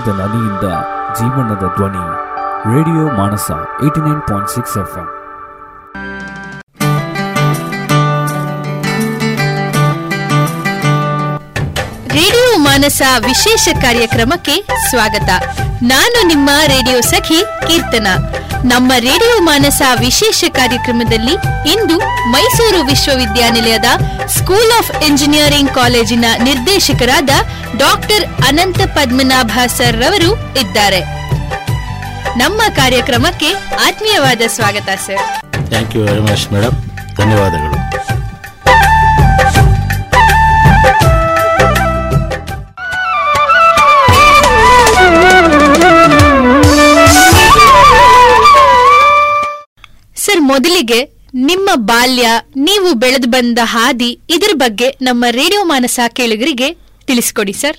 ನದಿಯಿಂದ ಜೀವನದ ಧ್ವನಿ radio Manasa eighty nine point six F M radio Manasa ವಿಶೇಷ ಕಾರ್ಯಕ್ರಮಕ್ಕೆ ಸ್ವಾಗತ ನಾನು ನಿಮ್ಮ ರೇಡಿಯೋ ಸಖಿ ಕೀರ್ತನ ನಮ್ಮ ರೇಡಿಯೋ ಮಾನಸ ವಿಶೇಷ ಕಾರ್ಯಕ್ರಮದಲ್ಲಿ ಇಂದು ಮೈಸೂರು ವಿಶ್ವವಿದ್ಯಾನಿಲಯದ ಸ್ಕೂಲ್ ಆಫ್ ಎಂಜಿನಿಯರಿಂಗ್ ಕಾಲೇಜಿನ ನಿರ್ದೇಶಕರಾದ ಡಾಕ್ಟರ್ ಅನಂತ ಪದ್ಮನಾಭ ಸರ್ ರವರು ಇದ್ದಾರೆ ನಮ್ಮ ಕಾರ್ಯಕ್ರಮಕ್ಕೆ ಆತ್ಮೀಯವಾದ ಸ್ವಾಗತ sir thank you very much madam ಧನ್ಯವಾದಗಳು ಸರ್ ಮೊದಲಿಗೆ ನಿಮ್ಮ ಬಾಲ್ಯ ನೀವು ಬೆಳೆದು ಬಂದ ಹಾದಿ ಇದ್ರ ಬಗ್ಗೆ ನಮ್ಮ ರೇಡಿಯೋ ಮಾನಸ ಕೇಳುಗರಿಗೆ ತಿಳಿಸ್ಕೊಡಿ ಸರ್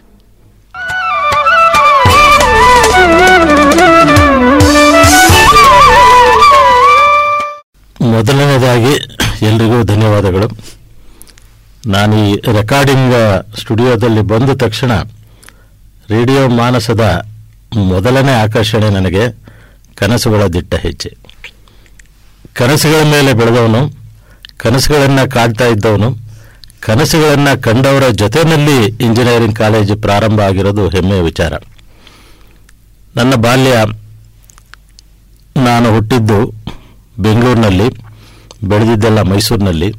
ಮೊದಲನೇದಾಗಿ ಎಲ್ರಿಗೂ ಧನ್ಯವಾದಗಳು ನಾನು ಈ ರೆಕಾರ್ಡಿಂಗ್ ಸ್ಟುಡಿಯೋದಲ್ಲಿ ಬಂದ ತಕ್ಷಣ ರೇಡಿಯೋ ಮಾನಸದ ಮೊದಲನೇ ಆಕರ್ಷಣೆ ನನಗೆ ಕನಸುಗಳ ದಿಟ್ಟ ಹೆಜ್ಜೆ ಕನಸುಗಳ ಮೇಲೆ ಬೆಳೆದವನು ಕನಸುಗಳನ್ನು ಕಾಡ್ತಾ ಇದ್ದವನು ಕನಸುಗಳನ್ನು ಕಂಡವರ ಜೊತೆಯಲ್ಲಿ ಇಂಜಿನಿಯರಿಂಗ್ ಕಾಲೇಜು ಪ್ರಾರಂಭ ಆಗಿರೋದು ಹೆಮ್ಮೆಯ ವಿಚಾರ ನನ್ನ ಬಾಲ್ಯ ನಾನು ಹುಟ್ಟಿದ್ದು ಬೆಂಗಳೂರಿನಲ್ಲಿ ಬೆಳೆದಿದ್ದೆಲ್ಲ ಮೈಸೂರಿನಲ್ಲಿ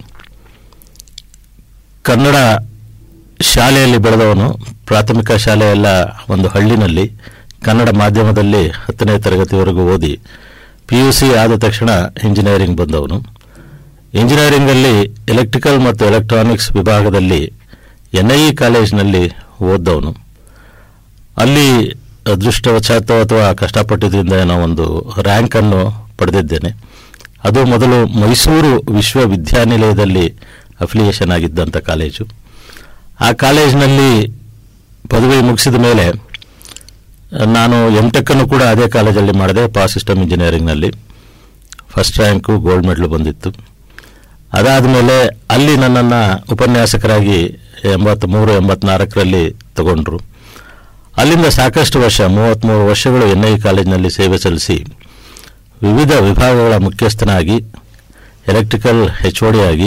ಕನ್ನಡ ಶಾಲೆಯಲ್ಲಿ ಬೆಳೆದವನು ಪ್ರಾಥಮಿಕ ಶಾಲೆ ಎಲ್ಲ ಒಂದು ಹಳ್ಳಿನಲ್ಲಿ ಕನ್ನಡ ಮಾಧ್ಯಮದಲ್ಲಿ ಹತ್ತನೇ ತರಗತಿವರೆಗೂ ಓದಿ ಪಿ ಯು ಸಿ ಆದ ತಕ್ಷಣ ಇಂಜಿನಿಯರಿಂಗ್ ಬಂದವನು ಇಂಜಿನಿಯರಿಂಗಲ್ಲಿ ಎಲೆಕ್ಟ್ರಿಕಲ್ ಮತ್ತು ಎಲೆಕ್ಟ್ರಾನಿಕ್ಸ್ ವಿಭಾಗದಲ್ಲಿ ಎನ್ ಐ ಇ ಕಾಲೇಜಿನಲ್ಲಿ ಓದ್ದವನು ಅಲ್ಲಿ ಅದೃಷ್ಟವಶಾತ್ತೋ ಅಥವಾ ಕಷ್ಟಪಟ್ಟಿದ್ದರಿಂದ ಏನೋ ಒಂದು ರ್ಯಾಂಕನ್ನು ಪಡೆದಿದ್ದೇನೆ ಅದು ಮೊದಲು ಮೈಸೂರು ವಿಶ್ವವಿದ್ಯಾನಿಲಯದಲ್ಲಿ ಅಫಿಲಿಯೇಷನ್ ಆಗಿದ್ದಂಥ ಕಾಲೇಜು ಆ ಕಾಲೇಜಿನಲ್ಲಿ ಪದವಿ ಮುಗಿಸಿದ ಮೇಲೆ ನಾನು ಎಂ ಟೆಕ್ಕನ್ನು ಕೂಡ ಅದೇ ಕಾಲೇಜಲ್ಲಿ ಮಾಡಿದೆ ಪವರ್ ಸಿಸ್ಟಮ್ ಇಂಜಿನಿಯರಿಂಗ್ನಲ್ಲಿ ಫಸ್ಟ್ ರ್ಯಾಂಕು ಗೋಲ್ಡ್ ಮೆಡಲ್ ಬಂದಿತ್ತು ಅದಾದ ಮೇಲೆ ಅಲ್ಲಿ ನನ್ನನ್ನು ಉಪನ್ಯಾಸಕರಾಗಿ ಎಂಬತ್ತ್ಮೂರು ಎಂಬತ್ನಾಲ್ಕರಲ್ಲಿ ತಗೊಂಡ್ರು ಅಲ್ಲಿಂದ ಸಾಕಷ್ಟು ವರ್ಷ ಮೂವತ್ತ್ಮೂರು ವರ್ಷಗಳು ಎನ್ ಐ ಕಾಲೇಜಿನಲ್ಲಿ ಸೇವೆ ಸಲ್ಲಿಸಿ ವಿವಿಧ ವಿಭಾಗಗಳ ಮುಖ್ಯಸ್ಥನಾಗಿ ಎಲೆಕ್ಟ್ರಿಕಲ್ ಹೆಚ್ ಆಗಿ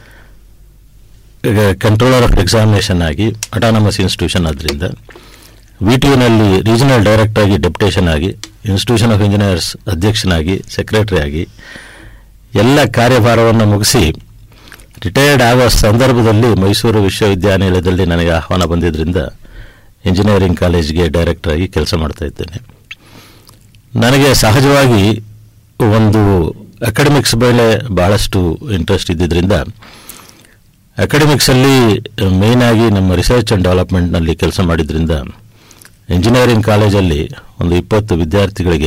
ಕಂಟ್ರೋಲರ್ ಆಫ್ ಎಕ್ಸಾಮಿನೇಷನ್ ಆಗಿ ಅಟಾನಮಸ್ ಇನ್ಸ್ಟಿಟ್ಯೂಷನ್ ಆದ್ದರಿಂದ ವಿ ಟಿ ಯುನಲ್ಲಿ ರೀಜನಲ್ ಡೈರೆಕ್ಟರ್ ಆಗಿ ಡೆಪ್ಯುಟೇಷನ್ ಆಗಿ ಇನ್ಸ್ಟಿಟ್ಯೂಷನ್ ಆಫ್ ಇಂಜಿನಿಯರ್ಸ್ ಅಧ್ಯಕ್ಷನಾಗಿ ಸೆಕ್ರೆಟರಿ ಆಗಿ ಎಲ್ಲ ಕಾರ್ಯಭಾರವನ್ನು ಮುಗಿಸಿ ರಿಟೈರ್ಡ್ ಆಗೋ ಸಂದರ್ಭದಲ್ಲಿ ಮೈಸೂರು ವಿಶ್ವವಿದ್ಯಾನಿಲಯದಲ್ಲಿ ನನಗೆ ಆಹ್ವಾನ ಬಂದಿದ್ದರಿಂದ ಇಂಜಿನಿಯರಿಂಗ್ ಕಾಲೇಜ್ಗೆ ಡೈರೆಕ್ಟರ್ ಆಗಿ ಕೆಲಸ ಮಾಡ್ತಾ ಇದ್ದೇನೆ ನನಗೆ ಸಹಜವಾಗಿ ಒಂದು ಅಕಾಡೆಮಿಕ್ಸ್ ಮೇಲೆ ಬಹಳಷ್ಟು ಇಂಟ್ರೆಸ್ಟ್ ಇದ್ದಿದ್ದರಿಂದ ಅಕಾಡೆಮಿಕ್ಸಲ್ಲಿ ಮೇಯ್ನ್ ಆಗಿ ನಮ್ಮ ರಿಸರ್ಚ್ ಆ್ಯಂಡ್ ಡೆವಲಪ್ಮೆಂಟ್ನಲ್ಲಿ ಕೆಲಸ ಮಾಡಿದ್ರಿಂದ ಇಂಜಿನಿಯರಿಂಗ್ ಕಾಲೇಜಲ್ಲಿ ಒಂದು ಇಪ್ಪತ್ತು ವಿದ್ಯಾರ್ಥಿಗಳಿಗೆ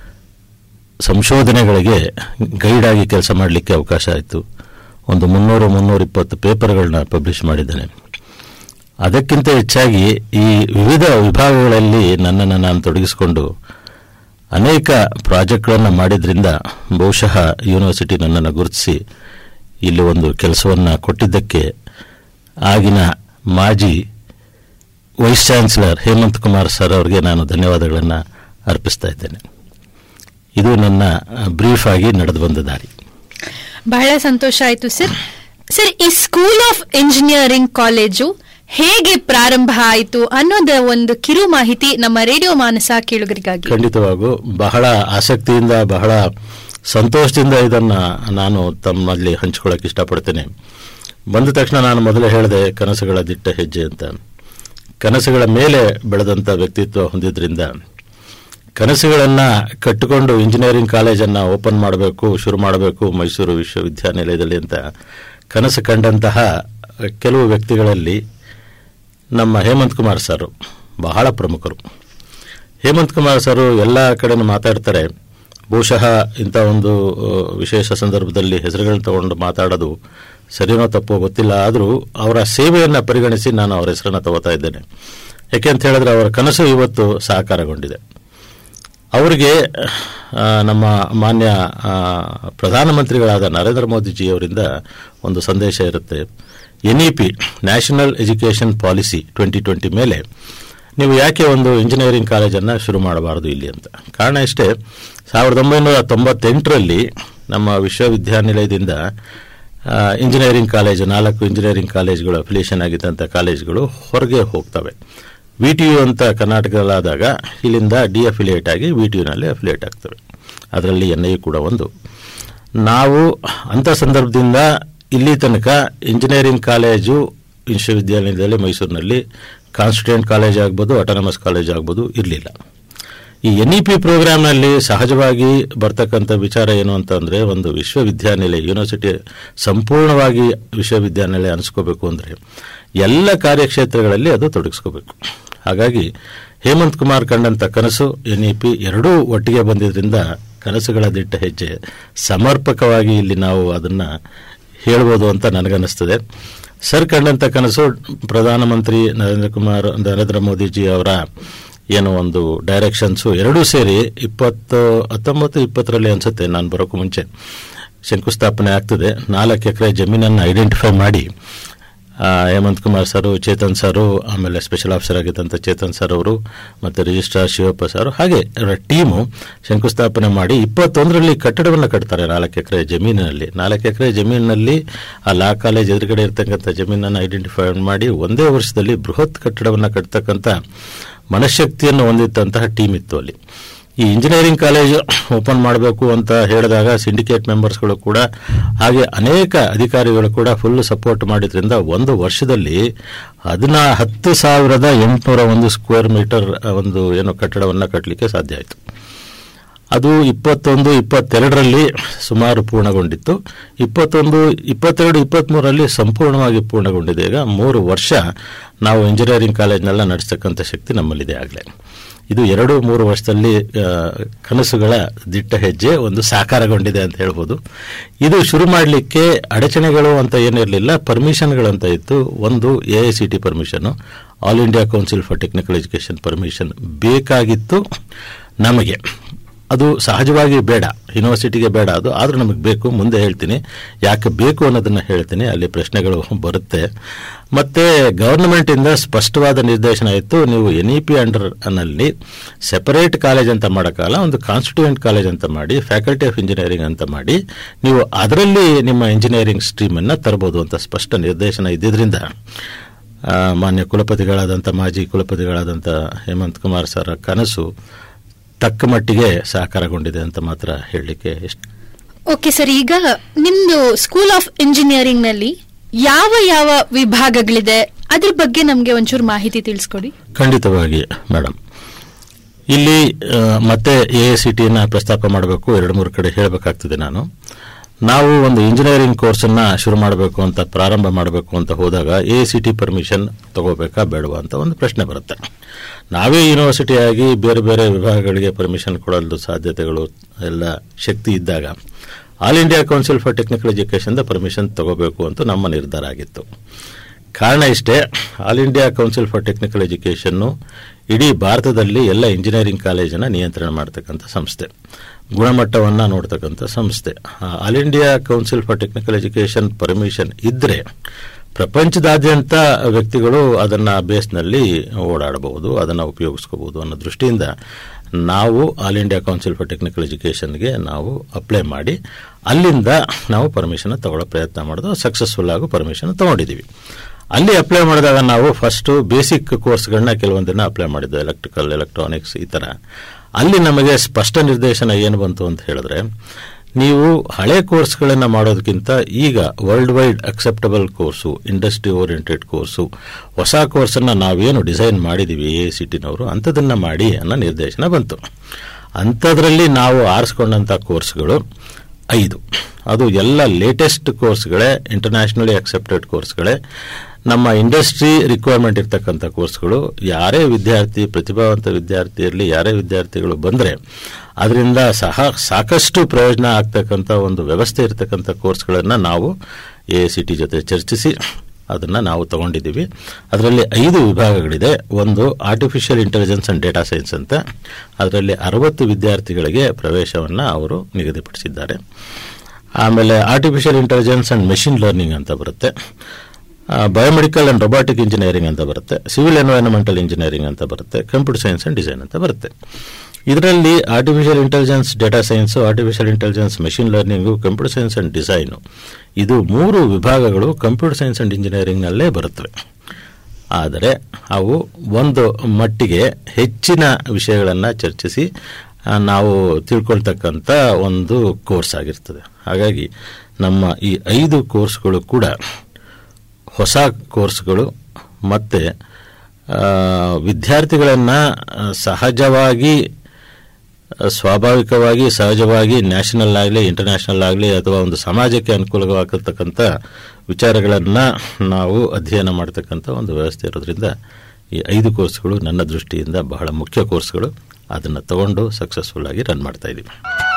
ಸಂಶೋಧನೆಗಳಿಗೆ ಗೈಡ್ ಆಗಿ ಕೆಲಸ ಮಾಡಲಿಕ್ಕೆ ಅವಕಾಶ ಆಯಿತು ಒಂದು ಮುನ್ನೂರು ಮುನ್ನೂರ ಇಪ್ಪತ್ತು ಪೇಪರ್ಗಳನ್ನ ಪಬ್ಲಿಷ್ ಮಾಡಿದ್ದೇನೆ ಅದಕ್ಕಿಂತ ಹೆಚ್ಚಾಗಿ ಈ ವಿವಿಧ ವಿಭಾಗಗಳಲ್ಲಿ ನನ್ನನ್ನು ನಾನು ತೊಡಗಿಸಿಕೊಂಡು ಅನೇಕ ಪ್ರಾಜೆಕ್ಟ್ಗಳನ್ನು ಮಾಡಿದ್ರಿಂದ ಬಹುಶಃ ಯೂನಿವರ್ಸಿಟಿ ನನ್ನನ್ನು ಗುರುತಿಸಿ ಇಲ್ಲಿ ಒಂದು ಕೆಲಸವನ್ನು ಕೊಟ್ಟಿದ್ದಕ್ಕೆ ಆಗಿನ ಮಾಜಿ vice chancellor Hemanth Kumar sir ಅವರಿಗೆ ನಾನು ಧನ್ಯವಾದಗಳನ್ನು ಅರ್ಪಿಸ್ತಾ ಇದ್ದೇನೆ ಇದು ನನ್ನ ಬ್ರೀಫ್ ಆಗಿ ನಡೆದು ಬಂದ ದಾರಿ ಬಹಳ ಸಂತೋಷ ಆಯ್ತು ಸರ್ ಸರ್ ಈ ಸ್ಕೂಲ್ ಆಫ್ ಎಂಜಿನಿಯರಿಂಗ್ ಕಾಲೇಜು ಹೇಗೆ ಪ್ರಾರಂಭ ಆಯಿತು ಅನ್ನೋದ ಒಂದು ಕಿರು ಮಾಹಿತಿ ನಮ್ಮ ರೇಡಿಯೋ ಮಾನಸ ಕೇಳುಗರಿಗಾಗಿ ಖಂಡಿತವಾಗೂ ಬಹಳ ಆಸಕ್ತಿಯಿಂದ ಬಹಳ ಸಂತೋಷದಿಂದ ಇದನ್ನ ನಾನು ತಮ್ಮಲ್ಲಿ ಹಂಚ್ಕೊಳ್ಳೋಕೆ ಇಷ್ಟಪಡ್ತೇನೆ ಬಂದ ತಕ್ಷಣ ನಾನು ಮೊದಲೇ ಹೇಳಿದೆ ಕನಸುಗಳ ದಿಟ್ಟ ಹೆಜ್ಜೆ ಅಂತ ಕನಸುಗಳ ಮೇಲೆ ಬೆಳೆದಂಥ ವ್ಯಕ್ತಿತ್ವ ಹೊಂದಿದ್ರಿಂದ ಕನಸುಗಳನ್ನು ಕಟ್ಟಿಕೊಂಡು ಇಂಜಿನಿಯರಿಂಗ್ ಕಾಲೇಜನ್ನು ಓಪನ್ ಮಾಡಬೇಕು ಶುರು ಮಾಡಬೇಕು ಮೈಸೂರು ವಿಶ್ವವಿದ್ಯಾನಿಲಯದಲ್ಲಿ ಅಂತ ಕನಸು ಕಂಡಂತಹ ಕೆಲವು ವ್ಯಕ್ತಿಗಳಲ್ಲಿ ನಮ್ಮ ಹೇಮಂತ್ ಕುಮಾರ್ ಸರ್ ಬಹಳ ಪ್ರಮುಖರು ಹೇಮಂತ್ ಕುಮಾರ್ ಸರ್ ಎಲ್ಲ ಕಡೆನೂ ಮಾತಾಡ್ತಾರೆ ಬಹುಶಃ ಇಂಥ ಒಂದು ಆ, ವಿಶೇಷ ಸಂದರ್ಭದಲ್ಲಿ ಹೆಸರುಗಳನ್ನ ತಗೊಂಡು ಮಾತಾಡೋದು ಸರಿನೋ ತಪ್ಪೋ ಗೊತ್ತಿಲ್ಲ ಆದರೂ ಅವರ ಸೇವೆಯನ್ನು ಪರಿಗಣಿಸಿ ನಾನು ಅವರ ಹೆಸರನ್ನು ತಗೋತಾ ಇದ್ದೇನೆ ಯಾಕೆ ಅಂತ ಹೇಳಿದ್ರೆ ಅವರ ಕನಸು ಇವತ್ತು ಸಾಕಾರಗೊಂಡಿದೆ ಅವರಿಗೆ ಆ, ನಮ್ಮ ಮಾನ್ಯ ಆ, ಪ್ರಧಾನಮಂತ್ರಿಗಳಾದ ನರೇಂದ್ರ ಮೋದಿಜಿಯವರಿಂದ ಒಂದು ಸಂದೇಶ ಇರುತ್ತೆ N E P national education policy twenty twenty ಮೇಲೆ ನೀವು ಯಾಕೆ ಒಂದು ಇಂಜಿನಿಯರಿಂಗ್ ಕಾಲೇಜನ್ನು ಶುರು ಮಾಡಬಾರದು ಇಲ್ಲಿ ಅಂತ ಕಾರಣ ಇಷ್ಟೇ ಸಾವಿರದ ಒಂಬೈನೂರ ತೊಂಬತ್ತೆಂಟರಲ್ಲಿ ನಮ್ಮ ವಿಶ್ವವಿದ್ಯಾನಿಲಯದಿಂದ ಆ, ಇಂಜಿನಿಯರಿಂಗ್ ಕಾಲೇಜು ನಾಲ್ಕು ಇಂಜಿನಿಯರಿಂಗ್ ಕಾಲೇಜುಗಳು ಅಫಿಲಿಯೇಷನ್ ಆಗಿದ್ದಂಥ ಕಾಲೇಜುಗಳು ಹೊರಗೆ ಹೋಗ್ತವೆ ವಿ ಟಿ ಯು ಅಂತ ಕರ್ನಾಟಕದಲ್ಲಾದಾಗ ಇಲ್ಲಿಂದ ಡಿ ಅಫಿಲಿಯೇಟ್ ಆಗಿ ವಿ ಟಿ ಯುನಲ್ಲಿ ಅಫಿಲಿಯೇಟ್ ಆಗ್ತವೆ ಅದರಲ್ಲಿ ಎನ್ ಐ ಕೂಡ ಒಂದು ನಾವು ಅಂಥ ಸಂದರ್ಭದಿಂದ ಇಲ್ಲಿ ತನಕ ಇಂಜಿನಿಯರಿಂಗ್ ಕಾಲೇಜು ವಿಶ್ವವಿದ್ಯಾಲಯದಲ್ಲಿ ಮೈಸೂರಿನಲ್ಲಿ ಕಾನ್ಸ್ಟಿಟ್ಯೂಂಟ್ ಕಾಲೇಜ್ ಆಗ್ಬೋದು ಅಟಾನಮಸ್ ಕಾಲೇಜ್ ಆಗ್ಬೋದು ಇರಲಿಲ್ಲ ಈ ಎನ್ ಇ ಪಿ ಪ್ರೋಗ್ರಾಮ್ನಲ್ಲಿ ಸಹಜವಾಗಿ ಬರ್ತಕ್ಕಂಥ ವಿಚಾರ ಏನು ಅಂತಂದರೆ ಒಂದು ವಿಶ್ವವಿದ್ಯಾನಿಲಯ ಯೂನಿವರ್ಸಿಟಿ ಸಂಪೂರ್ಣವಾಗಿ ವಿಶ್ವವಿದ್ಯಾನಿಲಯ ಅನಿಸ್ಕೋಬೇಕು ಅಂದರೆ ಎಲ್ಲ ಕಾರ್ಯಕ್ಷೇತ್ರಗಳಲ್ಲಿ ಅದು ತೊಡಗಿಸ್ಕೋಬೇಕು ಹಾಗಾಗಿ ಹೇಮಂತ್ ಕುಮಾರ್ ಕಂಡಂಥ ಕನಸು ಎನ್ ಇ ಪಿ ಎರಡೂ ಒಟ್ಟಿಗೆ ಬಂದಿದ್ದರಿಂದ ಕನಸುಗಳ ದಿಟ್ಟ ಹೆಜ್ಜೆ ಸಮರ್ಪಕವಾಗಿ ಇಲ್ಲಿ ನಾವು ಅದನ್ನು ಹೇಳ್ಬೋದು ಅಂತ ನನಗನ್ನಿಸ್ತದೆ ಸರ್ ಕಂಡಂಥ ಕನಸು ಪ್ರಧಾನಮಂತ್ರಿ ನರೇಂದ್ರ ಕುಮಾರ್ ನರೇಂದ್ರ ಮೋದಿಜಿ ಅವರ ಏನು ಒಂದು ಡೈರೆಕ್ಷನ್ಸು ಎರಡೂ ಸೇರಿ ಇಪ್ಪತ್ತು ಹತ್ತೊಂಬತ್ತು ಇಪ್ಪತ್ತರಲ್ಲಿ ಅನ್ಸುತ್ತೆ ನಾನು ಬರೋಕ್ಕೂ ಮುಂಚೆ ಶಂಕುಸ್ಥಾಪನೆ ಆಗ್ತದೆ ನಾಲ್ಕು ಎಕರೆ ಜಮೀನನ್ನು ಐಡೆಂಟಿಫೈ ಮಾಡಿ ಆ, ಹೇಮಂತ್ ಕುಮಾರ್ ಸರು ಚೇತನ್ ಸರು ಆಮೇಲೆ ಸ್ಪೆಷಲ್ ಆಫೀಸರ್ ಆಗಿದ್ದಂಥ ಚೇತನ್ ಸರ್ ಅವರು ಮತ್ತು ರಿಜಿಸ್ಟ್ರಾರ್ ಶಿವಪ್ಪ ಸರ್ ಹಾಗೆ ಇವರ ಟೀಮು ಶಂಕುಸ್ಥಾಪನೆ ಮಾಡಿ ಇಪ್ಪತ್ತೊಂದರಲ್ಲಿ ಕಟ್ಟಡವನ್ನು ಕಟ್ತಾರೆ ನಾಲ್ಕು ಎಕರೆ ಜಮೀನಿನಲ್ಲಿ ನಾಲ್ಕು ಎಕರೆ ಜಮೀನಿನಲ್ಲಿ ಆ ಲಾ ಕಾಲೇಜ್ ಎದುರುಗಡೆ ಇರ್ತಕ್ಕಂಥ ಜಮೀನನ್ನು ಐಡೆಂಟಿಫೈ ಮಾಡಿ ಒಂದೇ ವರ್ಷದಲ್ಲಿ ಬೃಹತ್ ಕಟ್ಟಡವನ್ನು ಕಟ್ತಕ್ಕಂಥ ಮನಶಕ್ತಿಯನ್ನು ಹೊಂದಿದ್ದಂತಹ ಟೀಮ್ ಇತ್ತು ಅಲ್ಲಿ ಈ ಇಂಜಿನಿಯರಿಂಗ್ ಕಾಲೇಜ್ ಓಪನ್ ಮಾಡಬೇಕು ಅಂತ ಹೇಳಿದಾಗ ಸಿಂಡಿಕೇಟ್ ಮೆಂಬರ್ಸ್ಗಳು ಕೂಡ ಹಾಗೆ ಅನೇಕ ಅಧಿಕಾರಿಗಳು ಕೂಡ ಫುಲ್ ಸಪೋರ್ಟ್ ಮಾಡಿದ್ರಿಂದ ಒಂದು ವರ್ಷದಲ್ಲಿ ಹದಿನಾ ಹತ್ತು ಸಾವಿರದ ಎಂಟುನೂರ ಒಂದು ಸ್ಕ್ವೇರ್ ಮೀಟರ್ ಒಂದು ಏನು ಕಟ್ಟಡವನ್ನು ಕಟ್ಟಲಿಕ್ಕೆ ಸಾಧ್ಯ ಆಯಿತು ಅದು ಇಪ್ಪತ್ತೊಂದು ಇಪ್ಪತ್ತೆರಡರಲ್ಲಿ ಸುಮಾರು ಪೂರ್ಣಗೊಂಡಿತ್ತು ಇಪ್ಪತ್ತೊಂದು ಇಪ್ಪತ್ತೆರಡು ಇಪ್ಪತ್ತ್ಮೂರರಲ್ಲಿ ಸಂಪೂರ್ಣವಾಗಿ ಪೂರ್ಣಗೊಂಡಿದೆ ಈಗ ಮೂರು ವರ್ಷ ನಾವು ಇಂಜಿನಿಯರಿಂಗ್ ಕಾಲೇಜ್ನೆಲ್ಲ ನಡೆಸ್ತಕ್ಕಂಥ ಶಕ್ತಿ ನಮ್ಮಲ್ಲಿದೆ ಆಗಲೇ ಇದು ಎರಡು ಮೂರು ವರ್ಷದಲ್ಲಿ ಆ, ಕನಸುಗಳ ದಿಟ್ಟ ಹೆಜ್ಜೆ ಒಂದು ಸಾಕಾರಗೊಂಡಿದೆ ಅಂತ ಹೇಳ್ಬೋದು ಇದು ಶುರು ಮಾಡಲಿಕ್ಕೆ ಅಡಚಣೆಗಳು ಅಂತ ಏನಿರಲಿಲ್ಲ ಪರ್ಮಿಷನ್ಗಳಂತ ಇತ್ತು ಒಂದು A I C T permission all India council for technical education permission ಬೇಕಾಗಿತ್ತು ನಮಗೆ ಅದು ಸಹಜವಾಗಿ ಬೇಡ ಯೂನಿವರ್ಸಿಟಿಗೆ ಬೇಡ ಅದು ಆದರೂ ನಮಗೆ ಬೇಕು ಮುಂದೆ ಹೇಳ್ತೀನಿ ಯಾಕೆ ಬೇಕು ಅನ್ನೋದನ್ನು ಹೇಳ್ತೀನಿ ಅಲ್ಲಿ ಪ್ರಶ್ನೆಗಳು ಬರುತ್ತೆ ಮತ್ತು ಗವರ್ನಮೆಂಟಿಂದ ಸ್ಪಷ್ಟವಾದ ನಿರ್ದೇಶನ ಇತ್ತು ನೀವು ಎನ್ ಇ ಪಿ ಅಂಡರ್ನಲ್ಲಿ ಸೆಪರೇಟ್ ಕಾಲೇಜ್ ಅಂತ ಮಾಡೋಕ್ಕಲ್ಲ ಒಂದು ಕಾನ್ಸ್ಟಿಟ್ಯೂಯೆಂಟ್ ಕಾಲೇಜ್ ಅಂತ ಮಾಡಿ ಫ್ಯಾಕಲ್ಟಿ ಆಫ್ ಇಂಜಿನಿಯರಿಂಗ್ ಅಂತ ಮಾಡಿ ನೀವು ಅದರಲ್ಲಿ ನಿಮ್ಮ ಇಂಜಿನಿಯರಿಂಗ್ ಸ್ಟ್ರೀಮನ್ನು ತರ್ಬೋದು ಅಂತ ಸ್ಪಷ್ಟ ನಿರ್ದೇಶನ ಇದ್ದಿದ್ದರಿಂದ ಆ, ಮಾನ್ಯ ಕುಲಪತಿಗಳಾದಂಥ ಮಾಜಿ ಕುಲಪತಿಗಳಾದಂಥ ಹೇಮಂತ್ ಕುಮಾರ್ ಸರ್ ಕನಸು ತಕ್ಕ ಮಟ್ಟಿಗೆ ಸಾಕಾರಗೊಂಡಿದೆ ಅಂತ ಮಾತ್ರ ಹೇಳಲಿಕ್ಕೆ ಇಷ್ಟ ಓಕೆ ಸರ್ ಈಗ ನಿಮ್ದು ಸ್ಕೂಲ್ ಆಫ್ ಇಂಜಿನಿಯರಿಂಗ್ ನಲ್ಲಿ ಯಾವ ಯಾವ ವಿಭಾಗಗಳಿದೆ ಅದ್ರ ಬಗ್ಗೆ ನಮ್ಗೆ ಒಂಚೂರು ಮಾಹಿತಿ ತಿಳಿಸ್ಕೊಡಿ ಖಂಡಿತವಾಗಿ ಮೇಡಮ್ ಇಲ್ಲಿ ಆ, ಮತ್ತೆ ಎ ಐ ಸಿ ಟಿನ ಪ್ರಸ್ತಾಪ ಮಾಡಬೇಕು ಎರಡು ಮೂರು ಕಡೆ ಹೇಳಬೇಕಾಗ್ತದೆ ನಾನು ನಾವು ಒಂದು ಇಂಜಿನಿಯರಿಂಗ್ ಕೋರ್ಸನ್ನು ಶುರು ಮಾಡಬೇಕು ಅಂತ ಪ್ರಾರಂಭ ಮಾಡಬೇಕು ಅಂತ ಹೋದಾಗ A I C T permission ತಗೋಬೇಕಾ ಬೇಡವಾ ಅಂತ ಒಂದು ಪ್ರಶ್ನೆ ಬರುತ್ತೆ ನಾವೇ ಯೂನಿವರ್ಸಿಟಿಯಾಗಿ ಬೇರೆ ಬೇರೆ ವಿಭಾಗಗಳಿಗೆ ಪರ್ಮಿಷನ್ ಕೊಡಲು ಸಾಧ್ಯತೆಗಳು ಎಲ್ಲ ಶಕ್ತಿ ಇದ್ದಾಗ all India council for technical ಎಜುಕೇಷನ್ದ ಪರ್ಮಿಷನ್ ತಗೋಬೇಕು ಅಂತ ನಮ್ಮ ನಿರ್ಧಾರ ಆಗಿತ್ತು ಕಾರಣ ಇಷ್ಟೇ all India council for technical ಎಜುಕೇಷನ್ನು ಇಡೀ ಭಾರತದಲ್ಲಿ ಎಲ್ಲ ಇಂಜಿನಿಯರಿಂಗ್ ಕಾಲೇಜನ್ನು ನಿಯಂತ್ರಣ ಮಾಡ್ತಕ್ಕಂಥ ಸಂಸ್ಥೆ ಗುಣಮಟ್ಟವನ್ನು ನೋಡ್ತಕ್ಕಂಥ ಸಂಸ್ಥೆ ಆ all India council for technical education permission ಇದ್ದರೆ ಪ್ರಪಂಚದಾದ್ಯಂತ ವ್ಯಕ್ತಿಗಳು ಅದನ್ನು ಬೇಸ್ನಲ್ಲಿ ಓಡಾಡಬಹುದು ಅದನ್ನು ಉಪಯೋಗಿಸ್ಕೋಬಹುದು ಅನ್ನೋ ದೃಷ್ಟಿಯಿಂದ ನಾವು all India council for technical ಎಜುಕೇಷನ್ಗೆ ನಾವು ಅಪ್ಲೈ ಮಾಡಿ ಅಲ್ಲಿಂದ ನಾವು ಪರ್ಮಿಷನ್ ತಗೊಳ್ಳೋ ಪ್ರಯತ್ನ ಮಾಡೋದು ಸಕ್ಸಸ್ಫುಲ್ ಆಗೋ ಪರ್ಮಿಷನ್ ತಗೊಂಡಿದ್ದೀವಿ ಅಲ್ಲಿ ಅಪ್ಲೈ ಮಾಡಿದಾಗ ನಾವು ಫಸ್ಟು ಬೇಸಿಕ್ ಕೋರ್ಸ್ಗಳನ್ನ ಕೆಲವೊಂದನ್ನ ಅಪ್ಲೈ ಮಾಡಿದ್ದೆ ಎಲೆಕ್ಟ್ರಿಕಲ್ ಎಲೆಕ್ಟ್ರಾನಿಕ್ಸ್ ಈ ಥರ ಅಲ್ಲಿ ನಮಗೆ ಸ್ಪಷ್ಟ ನಿರ್ದೇಶನ ಏನು ಬಂತು ಅಂತ ಹೇಳಿದ್ರೆ ನೀವು ಹಳೆ ಕೋರ್ಸ್ಗಳನ್ನು ಮಾಡೋದಕ್ಕಿಂತ ಈಗ world wide acceptable course industry oriented course ಹೊಸ ಕೋರ್ಸನ್ನು ನಾವೇನು ಡಿಸೈನ್ ಮಾಡಿದ್ದೀವಿ ಎ ಸಿ ಟಿನವರು ಅಂಥದನ್ನು ಮಾಡಿ ಅನ್ನೋ ನಿರ್ದೇಶನ ಬಂತು ಅಂಥದ್ರಲ್ಲಿ ನಾವು ಆರಿಸ್ಕೊಂಡಂಥ ಕೋರ್ಸ್ಗಳು ಐದು ಅದು ಎಲ್ಲ ಲೇಟೆಸ್ಟ್ ಕೋರ್ಸ್ಗಳೇ ಇಂಟರ್ನ್ಯಾಷನಲಿ ಅಕ್ಸೆಪ್ಟೆಡ್ ಕೋರ್ಸ್ಗಳೇ ನಮ್ಮ ಇಂಡಸ್ಟ್ರಿ ರಿಕ್ವೈರ್ಮೆಂಟ್ ಇರ್ತಕ್ಕಂಥ ಕೋರ್ಸ್ಗಳು ಯಾರೇ ವಿದ್ಯಾರ್ಥಿ ಪ್ರತಿಭಾವಂತ ವಿದ್ಯಾರ್ಥಿ ಇರಲಿ ಯಾರೇ ವಿದ್ಯಾರ್ಥಿಗಳು ಬಂದರೆ ಅದರಿಂದ ಸಹ ಸಾಕಷ್ಟು ಪ್ರಯೋಜನ ಆಗ್ತಕ್ಕಂಥ ಒಂದು ವ್ಯವಸ್ಥೆ ಇರತಕ್ಕಂಥ ಕೋರ್ಸ್ಗಳನ್ನು ನಾವು ಎ ಸಿ ಟಿ ಜೊತೆ ಚರ್ಚಿಸಿ ಅದನ್ನು ನಾವು ತಗೊಂಡಿದ್ದೀವಿ ಅದರಲ್ಲಿ ಐದು ವಿಭಾಗಗಳಿದೆ ಒಂದು artificial intelligence and data science ಅಂತ ಅದರಲ್ಲಿ ಅರವತ್ತು ವಿದ್ಯಾರ್ಥಿಗಳಿಗೆ ಪ್ರವೇಶವನ್ನು ಅವರು ನಿಗದಿಪಡಿಸಿದ್ದಾರೆ ಆಮೇಲೆ artificial intelligence and machine learning ಅಂತ ಬರುತ್ತೆ ಬಯೋಮೆಡಿಕಲ್ ಅಂಡ್ ರೊಬಾಟಿಕ್ ಇಂಜಿನಿಯರಿಂಗ್ ಅಂತ ಬರುತ್ತೆ ಸಿವಿಲ್ ಎನ್ವೈರನ್ಮೆಂಟಲ್ ಇಂಜಿನಿಯರಿಂಗ್ ಅಂತ ಬರುತ್ತೆ ಕಂಪ್ಯೂಟರ್ ಸೈನ್ಸ್ ಅಂಡ್ ಡಿಸೈನ್ ಅಂತ ಬರುತ್ತೆ ಇದರಲ್ಲಿ artificial intelligence data science artificial intelligence machine learning computer science and design ಇದು ಮೂರು ವಿಭಾಗಗಳು ಕಂಪ್ಯೂಟರ್ ಸೈನ್ಸ್ ಅಂಡ್ ಇಂಜಿನಿಯರಿಂಗ್ನಲ್ಲೇ ಬರುತ್ತವೆ ಆದರೆ ಅವು ಒಂದು ಮಟ್ಟಿಗೆ ಹೆಚ್ಚಿನ ವಿಷಯಗಳನ್ನು ಚರ್ಚಿಸಿ ಆ, ನಾವು ತಿಳ್ಕೊಳ್ತಕ್ಕಂಥ ಒಂದು ಕೋರ್ಸ್ ಆಗಿರ್ತದೆ ಹಾಗಾಗಿ ನಮ್ಮ ಈ ಐದು ಕೋರ್ಸ್ಗಳು ಕೂಡ ಹೊಸ ಕೋರ್ಸ್ಗಳು ಮತ್ತು ವಿದ್ಯಾರ್ಥಿಗಳನ್ನು ಸಹಜವಾಗಿ ಆ, ಸ್ವಾಭಾವಿಕವಾಗಿ ಸಹಜವಾಗಿ ನ್ಯಾಷನಲ್ ಆಗಲಿ ಇಂಟರ್ನ್ಯಾಷನಲ್ ಆಗಲಿ ಅಥವಾ ಒಂದು ಸಮಾಜಕ್ಕೆ ಅನುಕೂಲವಾಗತಕ್ಕಂಥ ವಿಚಾರಗಳನ್ನು ನಾವು ಅಧ್ಯಯನ ಮಾಡ್ತಕ್ಕಂಥ ಒಂದು ವ್ಯವಸ್ಥೆ ಇರೋದ್ರಿಂದ ಈ ಐದು ಕೋರ್ಸ್ಗಳು ನನ್ನ ದೃಷ್ಟಿಯಿಂದ ಬಹಳ ಮುಖ್ಯ ಕೋರ್ಸ್ಗಳು ಅದನ್ನು ತಗೊಂಡು ಸಕ್ಸಸ್ಫುಲ್ ಆಗಿ ರನ್ ಮಾಡ್ತಾ ಇದ್ದೀವಿ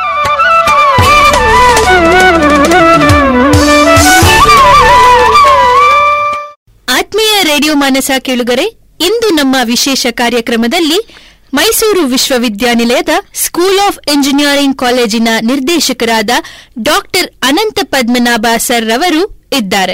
ಆತ್ಮೀಯ ರೇಡಿಯೋ ಮಾನಸ ಕೇಳುಗರೆ ಇಂದು ನಮ್ಮ ವಿಶೇಷ ಕಾರ್ಯಕ್ರಮದಲ್ಲಿ ಮೈಸೂರು ವಿಶ್ವವಿದ್ಯಾನಿಲಯದ ಸ್ಕೂಲ್ ಆಫ್ ಎಂಜಿನಿಯರಿಂಗ್ ಕಾಲೇಜಿನ ನಿರ್ದೇಶಕರಾದ ಡಾಕ್ಟರ್ ಅನಂತ ಪದ್ಮನಾಭ ಸರ್ ರವರು ಇದ್ದಾರೆ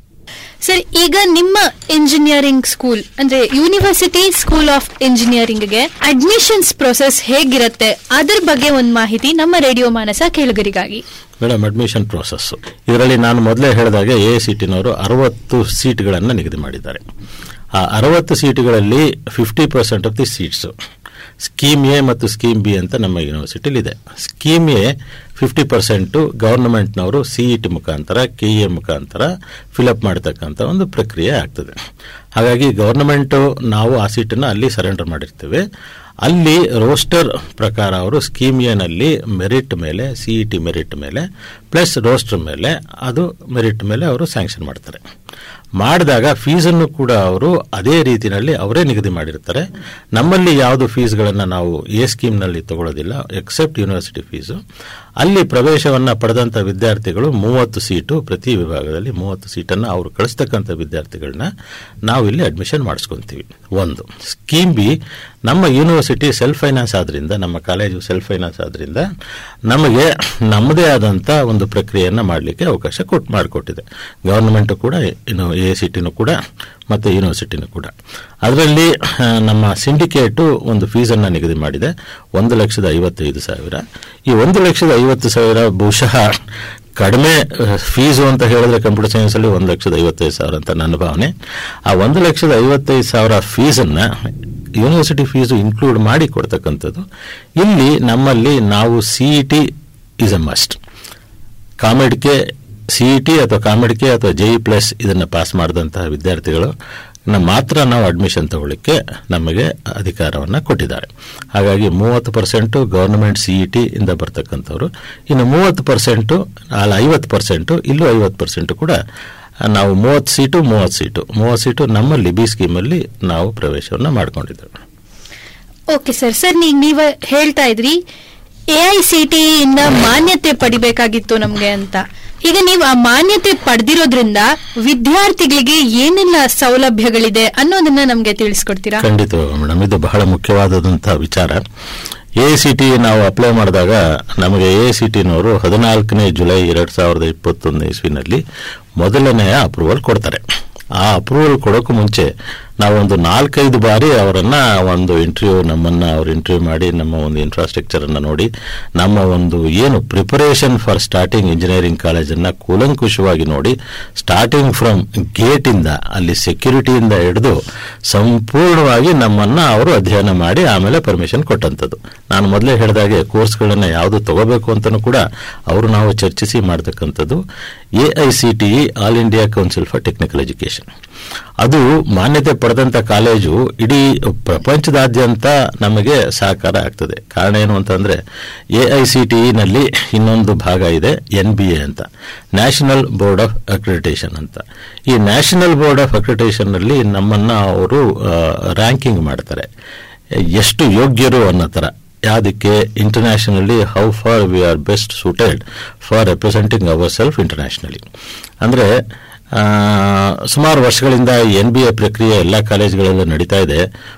ಸರ್ ಈಗ ನಿಮ್ಮ ಇಂಜಿನಿಯರಿಂಗ್ ಸ್ಕೂಲ್ ಅಂದ್ರೆ ಯೂನಿವರ್ಸಿಟಿ ಸ್ಕೂಲ್ ಆಫ್ ಇಂಜಿನಿಯರಿಂಗ್ಗೆ ಅಡ್ಮಿಷನ್ಸ್ ಪ್ರೊಸೆಸ್ ಹೇಗಿರುತ್ತೆ ಅದರ ಬಗ್ಗೆ ಒಂದು ಮಾಹಿತಿ ನಮ್ಮ ರೇಡಿಯೋ ಮಾನಸ ಕೇಳುಗರಿಗಾಗಿ ಮೇಡಮ್ ಅಡ್ಮಿಷನ್ ಪ್ರೋಸೆಸ್ ಇದರಲ್ಲಿ ನಾನು ಮೊದಲೇ ಹೇಳಿದಾಗೆ ಎ ಸಿ ಟಿನವರು ಅರವತ್ತು ಸೀಟ್ಗಳನ್ನು ನಿಗದಿ ಮಾಡಿದ್ದಾರೆ ಆ ಅರವತ್ತು ಸೀಟ್ಗಳಲ್ಲಿ fifty percent of the seats scheme A ಮತ್ತು ಸ್ಕೀಮ್ ಬಿ ಅಂತ ನಮ್ಮ ಯೂನಿವರ್ಸಿಟಿಲಿ ಇದೆ ಸ್ಕೀಮ್ ಎ ಫಿಫ್ಟಿ ಪರ್ಸೆಂಟು ಗವರ್ನಮೆಂಟ್ನವರು ಸಿ ಇ ಟಿ ಮುಖಾಂತರ ಕೆ ಎ ಮುಖಾಂತರ ಫಿಲಪ್ ಮಾಡ್ತಕ್ಕಂಥ ಒಂದು ಪ್ರಕ್ರಿಯೆ ಆಗ್ತದೆ ಹಾಗಾಗಿ ಗವರ್ನಮೆಂಟು ನಾವು ಆ ಸೀಟನ್ನು ಅಲ್ಲಿ ಸರೆಂಡರ್ ಮಾಡಿರ್ತೇವೆ ಅಲ್ಲಿ ರೋಸ್ಟರ್ ಪ್ರಕಾರ ಅವರು ಸ್ಕೀಮ್ ಎನಲ್ಲಿ ಮೆರಿಟ್ ಮೇಲೆ ಸಿ ಇ ಟಿ ಮೆರಿಟ್ ಮೇಲೆ ಪ್ಲಸ್ ರೋಸ್ಟರ್ ಮೇಲೆ ಅದು ಮೆರಿಟ್ ಮೇಲೆ ಅವರು ಸ್ಯಾಂಕ್ಷನ್ ಮಾಡ್ತಾರೆ ಮಾಡಿದಾಗ ಫೀಸನ್ನು ಕೂಡ ಅವರು ಅದೇ ರೀತಿಯಲ್ಲಿ ಅವರೇ ನಿಗದಿ ಮಾಡಿರ್ತಾರೆ ನಮ್ಮಲ್ಲಿ ಯಾವುದು ಫೀಸ್ಗಳನ್ನು ನಾವು ಎ ಸ್ಕೀಮ್ನಲ್ಲಿ ತಗೊಳ್ಳೋದಿಲ್ಲ ಎಕ್ಸೆಪ್ಟ್ ಯೂನಿವರ್ಸಿಟಿ ಫೀಸು ಅಲ್ಲಿ ಪ್ರವೇಶವನ್ನು ಪಡೆದಂಥ ವಿದ್ಯಾರ್ಥಿಗಳು ಮೂವತ್ತು ಸೀಟು ಪ್ರತಿ ವಿಭಾಗದಲ್ಲಿ ಮೂವತ್ತು ಸೀಟನ್ನು ಅವರು ಕಳಿಸ್ತಕ್ಕಂಥ ವಿದ್ಯಾರ್ಥಿಗಳನ್ನ ನಾವು ಇಲ್ಲಿ ಅಡ್ಮಿಷನ್ ಮಾಡಿಸ್ಕೊಂತೀವಿ ಒಂದು ಸ್ಕೀಮ್ ಬಿ ನಮ್ಮ ಯೂನಿವರ್ಸಿಟಿ ಸೆಲ್ಫ್ ಫೈನಾನ್ಸ್ ಆದ್ರಿಂದ ನಮ್ಮ ಕಾಲೇಜು ಸೆಲ್ಫ್ ಫೈನಾನ್ಸ್ ಆದ್ರಿಂದ ನಮಗೆ ನಮ್ಮದೇ ಆದಂಥ ಒಂದು ಪ್ರಕ್ರಿಯೆಯನ್ನು ಮಾಡಲಿಕ್ಕೆ ಅವಕಾಶ ಕೊಟ್ಟು ಮಾಡಿಕೊಟ್ಟಿದೆ ಗವರ್ನಮೆಂಟು ಕೂಡ ಇನ್ನು ಎ ಸಿ ಟಿನೂ ಕೂಡ ಮತ್ತು ಯೂನಿವರ್ಸಿಟಿನೂ ಕೂಡ ಅದರಲ್ಲಿ ಆ, ನಮ್ಮ ಸಿಂಡಿಕೇಟು ಒಂದು ಫೀಸನ್ನು ನಿಗದಿ ಮಾಡಿದೆ ಒಂದು ಲಕ್ಷದ ಐವತ್ತೈದು ಸಾವಿರ ಈ ಒಂದು ಲಕ್ಷದ ಐವತ್ತು ಸಾವಿರ ಬಹುಶಃ ಕಡಿಮೆ ಫೀಸು ಅಂತ ಹೇಳಿದ್ರೆ ಕಂಪ್ಯೂಟರ್ ಸೈನ್ಸಲ್ಲಿ ಒಂದು ಲಕ್ಷದ ಐವತ್ತೈದು ಸಾವಿರ ಅಂತ ನನ್ನ ಭಾವನೆ ಆ ಒಂದು ಲಕ್ಷದ ಐವತ್ತೈದು ಸಾವಿರ ಫೀಸನ್ನು ಯೂನಿವರ್ಸಿಟಿ ಫೀಸು ಇನ್ಕ್ಲೂಡ್ ಮಾಡಿ ಕೊಡ್ತಕ್ಕಂಥದ್ದು ಇಲ್ಲಿ ನಮ್ಮಲ್ಲಿ ನಾವು C E T is a must ಕಾಮೆಡ್ಗೆ ಸಿ ಇ ಟಿ ಅಥವಾ ಕಾಮೆಡ್ಗೆ ಅಥವಾ ಜೆ ಇ ಪ್ಲಸ್ ಇದನ್ನು ಪಾಸ್ ಮಾಡಿದಂತಹ ವಿದ್ಯಾರ್ಥಿಗಳು ನ ಮಾತ್ರ ನಾವು ಅಡ್ಮಿಷನ್ ತಗೊಳ್ಳಿಕ್ಕೆ ನಮಗೆ ಅಧಿಕಾರವನ್ನು ಕೊಟ್ಟಿದ್ದಾರೆ ಹಾಗಾಗಿ ಮೂವತ್ತು percent government C E T ಇಂದ ಬರ್ತಕ್ಕಂಥವ್ರು ಇನ್ನು ಮೂವತ್ತು ಪರ್ಸೆಂಟು ಅಲ್ಲ ಐವತ್ತು ಪರ್ಸೆಂಟು ಇಲ್ಲೂ ಐವತ್ತು ಪರ್ಸೆಂಟು ಕೂಡ ನಾವು ಮೂವತ್ತು ಸೀಟು ಮೂವತ್ತು ಸೀಟು ಮೂವತ್ತು ಸೀಟು ನಮ್ಮಲ್ಲಿ ಬಿ ಸ್ಕೀಮಲ್ಲಿ ನಾವು ಪ್ರವೇಶವನ್ನು ಮಾಡ್ಕೊಂಡಿದ್ದೇವೆ ಓಕೆ ಸರ್ ಸರ್ ಈಗ ನೀವು ಹೇಳ್ತಾ ಇದ್ರಿ ಎ ಐ ಸಿ ಟಿ ಇಂದ ಮಾನ್ಯತೆ ಪಡಿಬೇಕಾಗಿತ್ತು ನಮ್ಗೆ ಅಂತ ಈಗ ನೀವು ಆ ಮಾನ್ಯತೆ ಪಡೆದಿರೋದ್ರಿಂದ ವಿದ್ಯಾರ್ಥಿಗಳಿಗೆ ಏನೆಲ್ಲ ಸೌಲಭ್ಯಗಳಿದೆ ಅನ್ನೋದನ್ನ ನಮ್ಗೆ ತಿಳಿಸ್ಕೊಡ್ತೀರಾ ಖಂಡಿತವಾಗ ಮೇಡಮ್ ಇದು ಬಹಳ ಮುಖ್ಯವಾದಂತಹ ವಿಚಾರ ಎ ಸಿ ಟಿ ನಾವು ಅಪ್ಲೈ ಮಾಡಿದಾಗ ನಮಗೆ ಎ ಸಿ ಟಿನವರು ಹದಿನಾಲ್ಕನೇ ಜುಲೈ ಎರಡು ಸಾವಿರದ ಇಪ್ಪತ್ತೊಂದನೇ ಇಸ್ವಿನಲ್ಲಿ ಮೊದಲನೆಯ ಅಪ್ರೂವಲ್ ಕೊಡ್ತಾರೆ ಆ ಅಪ್ರೂವಲ್ ಕೊಡೋಕ್ಕೂ ಮುಂಚೆ ನಾವೊಂದು ನಾಲ್ಕೈದು ಬಾರಿ ಅವರನ್ನ ಒಂದು ಇಂಟರ್ವ್ಯೂ ನಮ್ಮನ್ನ ಅವ್ರು ಇಂಟರ್ವ್ಯೂ ಮಾಡಿ ನಮ್ಮ ಒಂದು ಇನ್ಫ್ರಾಸ್ಟ್ರಕ್ಚರ್ ಅನ್ನ ನೋಡಿ ನಮ್ಮ ಒಂದು ಏನು ಪ್ರಿಪರೇಷನ್ ಫಾರ್ ಸ್ಟಾರ್ಟಿಂಗ್ ಇಂಜಿನಿಯರಿಂಗ್ ಕಾಲೇಜನ್ನ ಕೂಲಂಕುಷವಾಗಿ ನೋಡಿ ಸ್ಟಾರ್ಟಿಂಗ್ ಫ್ರಮ್ ಗೇಟ್ ಇಂದ ಅಲ್ಲಿ ಸೆಕ್ಯೂರಿಟಿಯಿಂದ ಹಿಡಿದು ಸಂಪೂರ್ಣವಾಗಿ ನಮ್ಮನ್ನ ಅವರು ಅಧ್ಯಯನ ಮಾಡಿ ಆಮೇಲೆ ಪರ್ಮಿಷನ್ ಕೊಟ್ಟಂಥದ್ದು ನಾನು ಮೊದಲೇ ಹೇಳಿದಾಗೆ ಕೋರ್ಸ್ಗಳನ್ನ ಯಾವುದು ತಗೋಬೇಕು ಅಂತಲೂ ಕೂಡ ಅವರು ನಾವು ಚರ್ಚಿಸಿ ಮಾಡ್ತಕ್ಕಂಥದ್ದು A I C T all India council for technical education ಅದು ಮಾನ್ಯತೆ ಪಡೆದಂತ ಕಾಲೇಜು ಇಡೀ ಪ್ರಪಂಚದಾದ್ಯಂತ ನಮಗೆ ಸಹಕಾರ ಆಗ್ತದೆ ಕಾರಣ ಏನು ಅಂತಂದ್ರೆ ಎ ಐ ಸಿ ಟಿ ನಲ್ಲಿ ಇನ್ನೊಂದು ಭಾಗ ಇದೆ ಎನ್ ಬಿ ಎ ಅಂತ ನ್ಯಾಷನಲ್ ಬೋರ್ಡ್ ಆಫ್ ಅಕ್ರಿಟೇಷನ್ ಅಂತ ಈ ನ್ಯಾಷನಲ್ ಬೋರ್ಡ್ ಆಫ್ ಅಕ್ರಿಟೇಷನ್ ನಲ್ಲಿ ನಮ್ಮನ್ನ ಅವರು ರ್ಯಾಂಕಿಂಗ್ ಮಾಡ್ತಾರೆ ಎಷ್ಟು ಯೋಗ್ಯರು ಅನ್ನೋ ಥರ ಯಾವುದಕ್ಕೆ internationally how far we are best suited for representing our self internationally ಅಂದರೆ ಸುಮಾರು ವರ್ಷಗಳಿಂದ ಎನ್ ಬಿ ಎ ಪ್ರಕ್ರಿಯೆ ಎಲ್ಲ ಕಾಲೇಜುಗಳಲ್ಲೂ ನಡೀತಾ ಇದೆ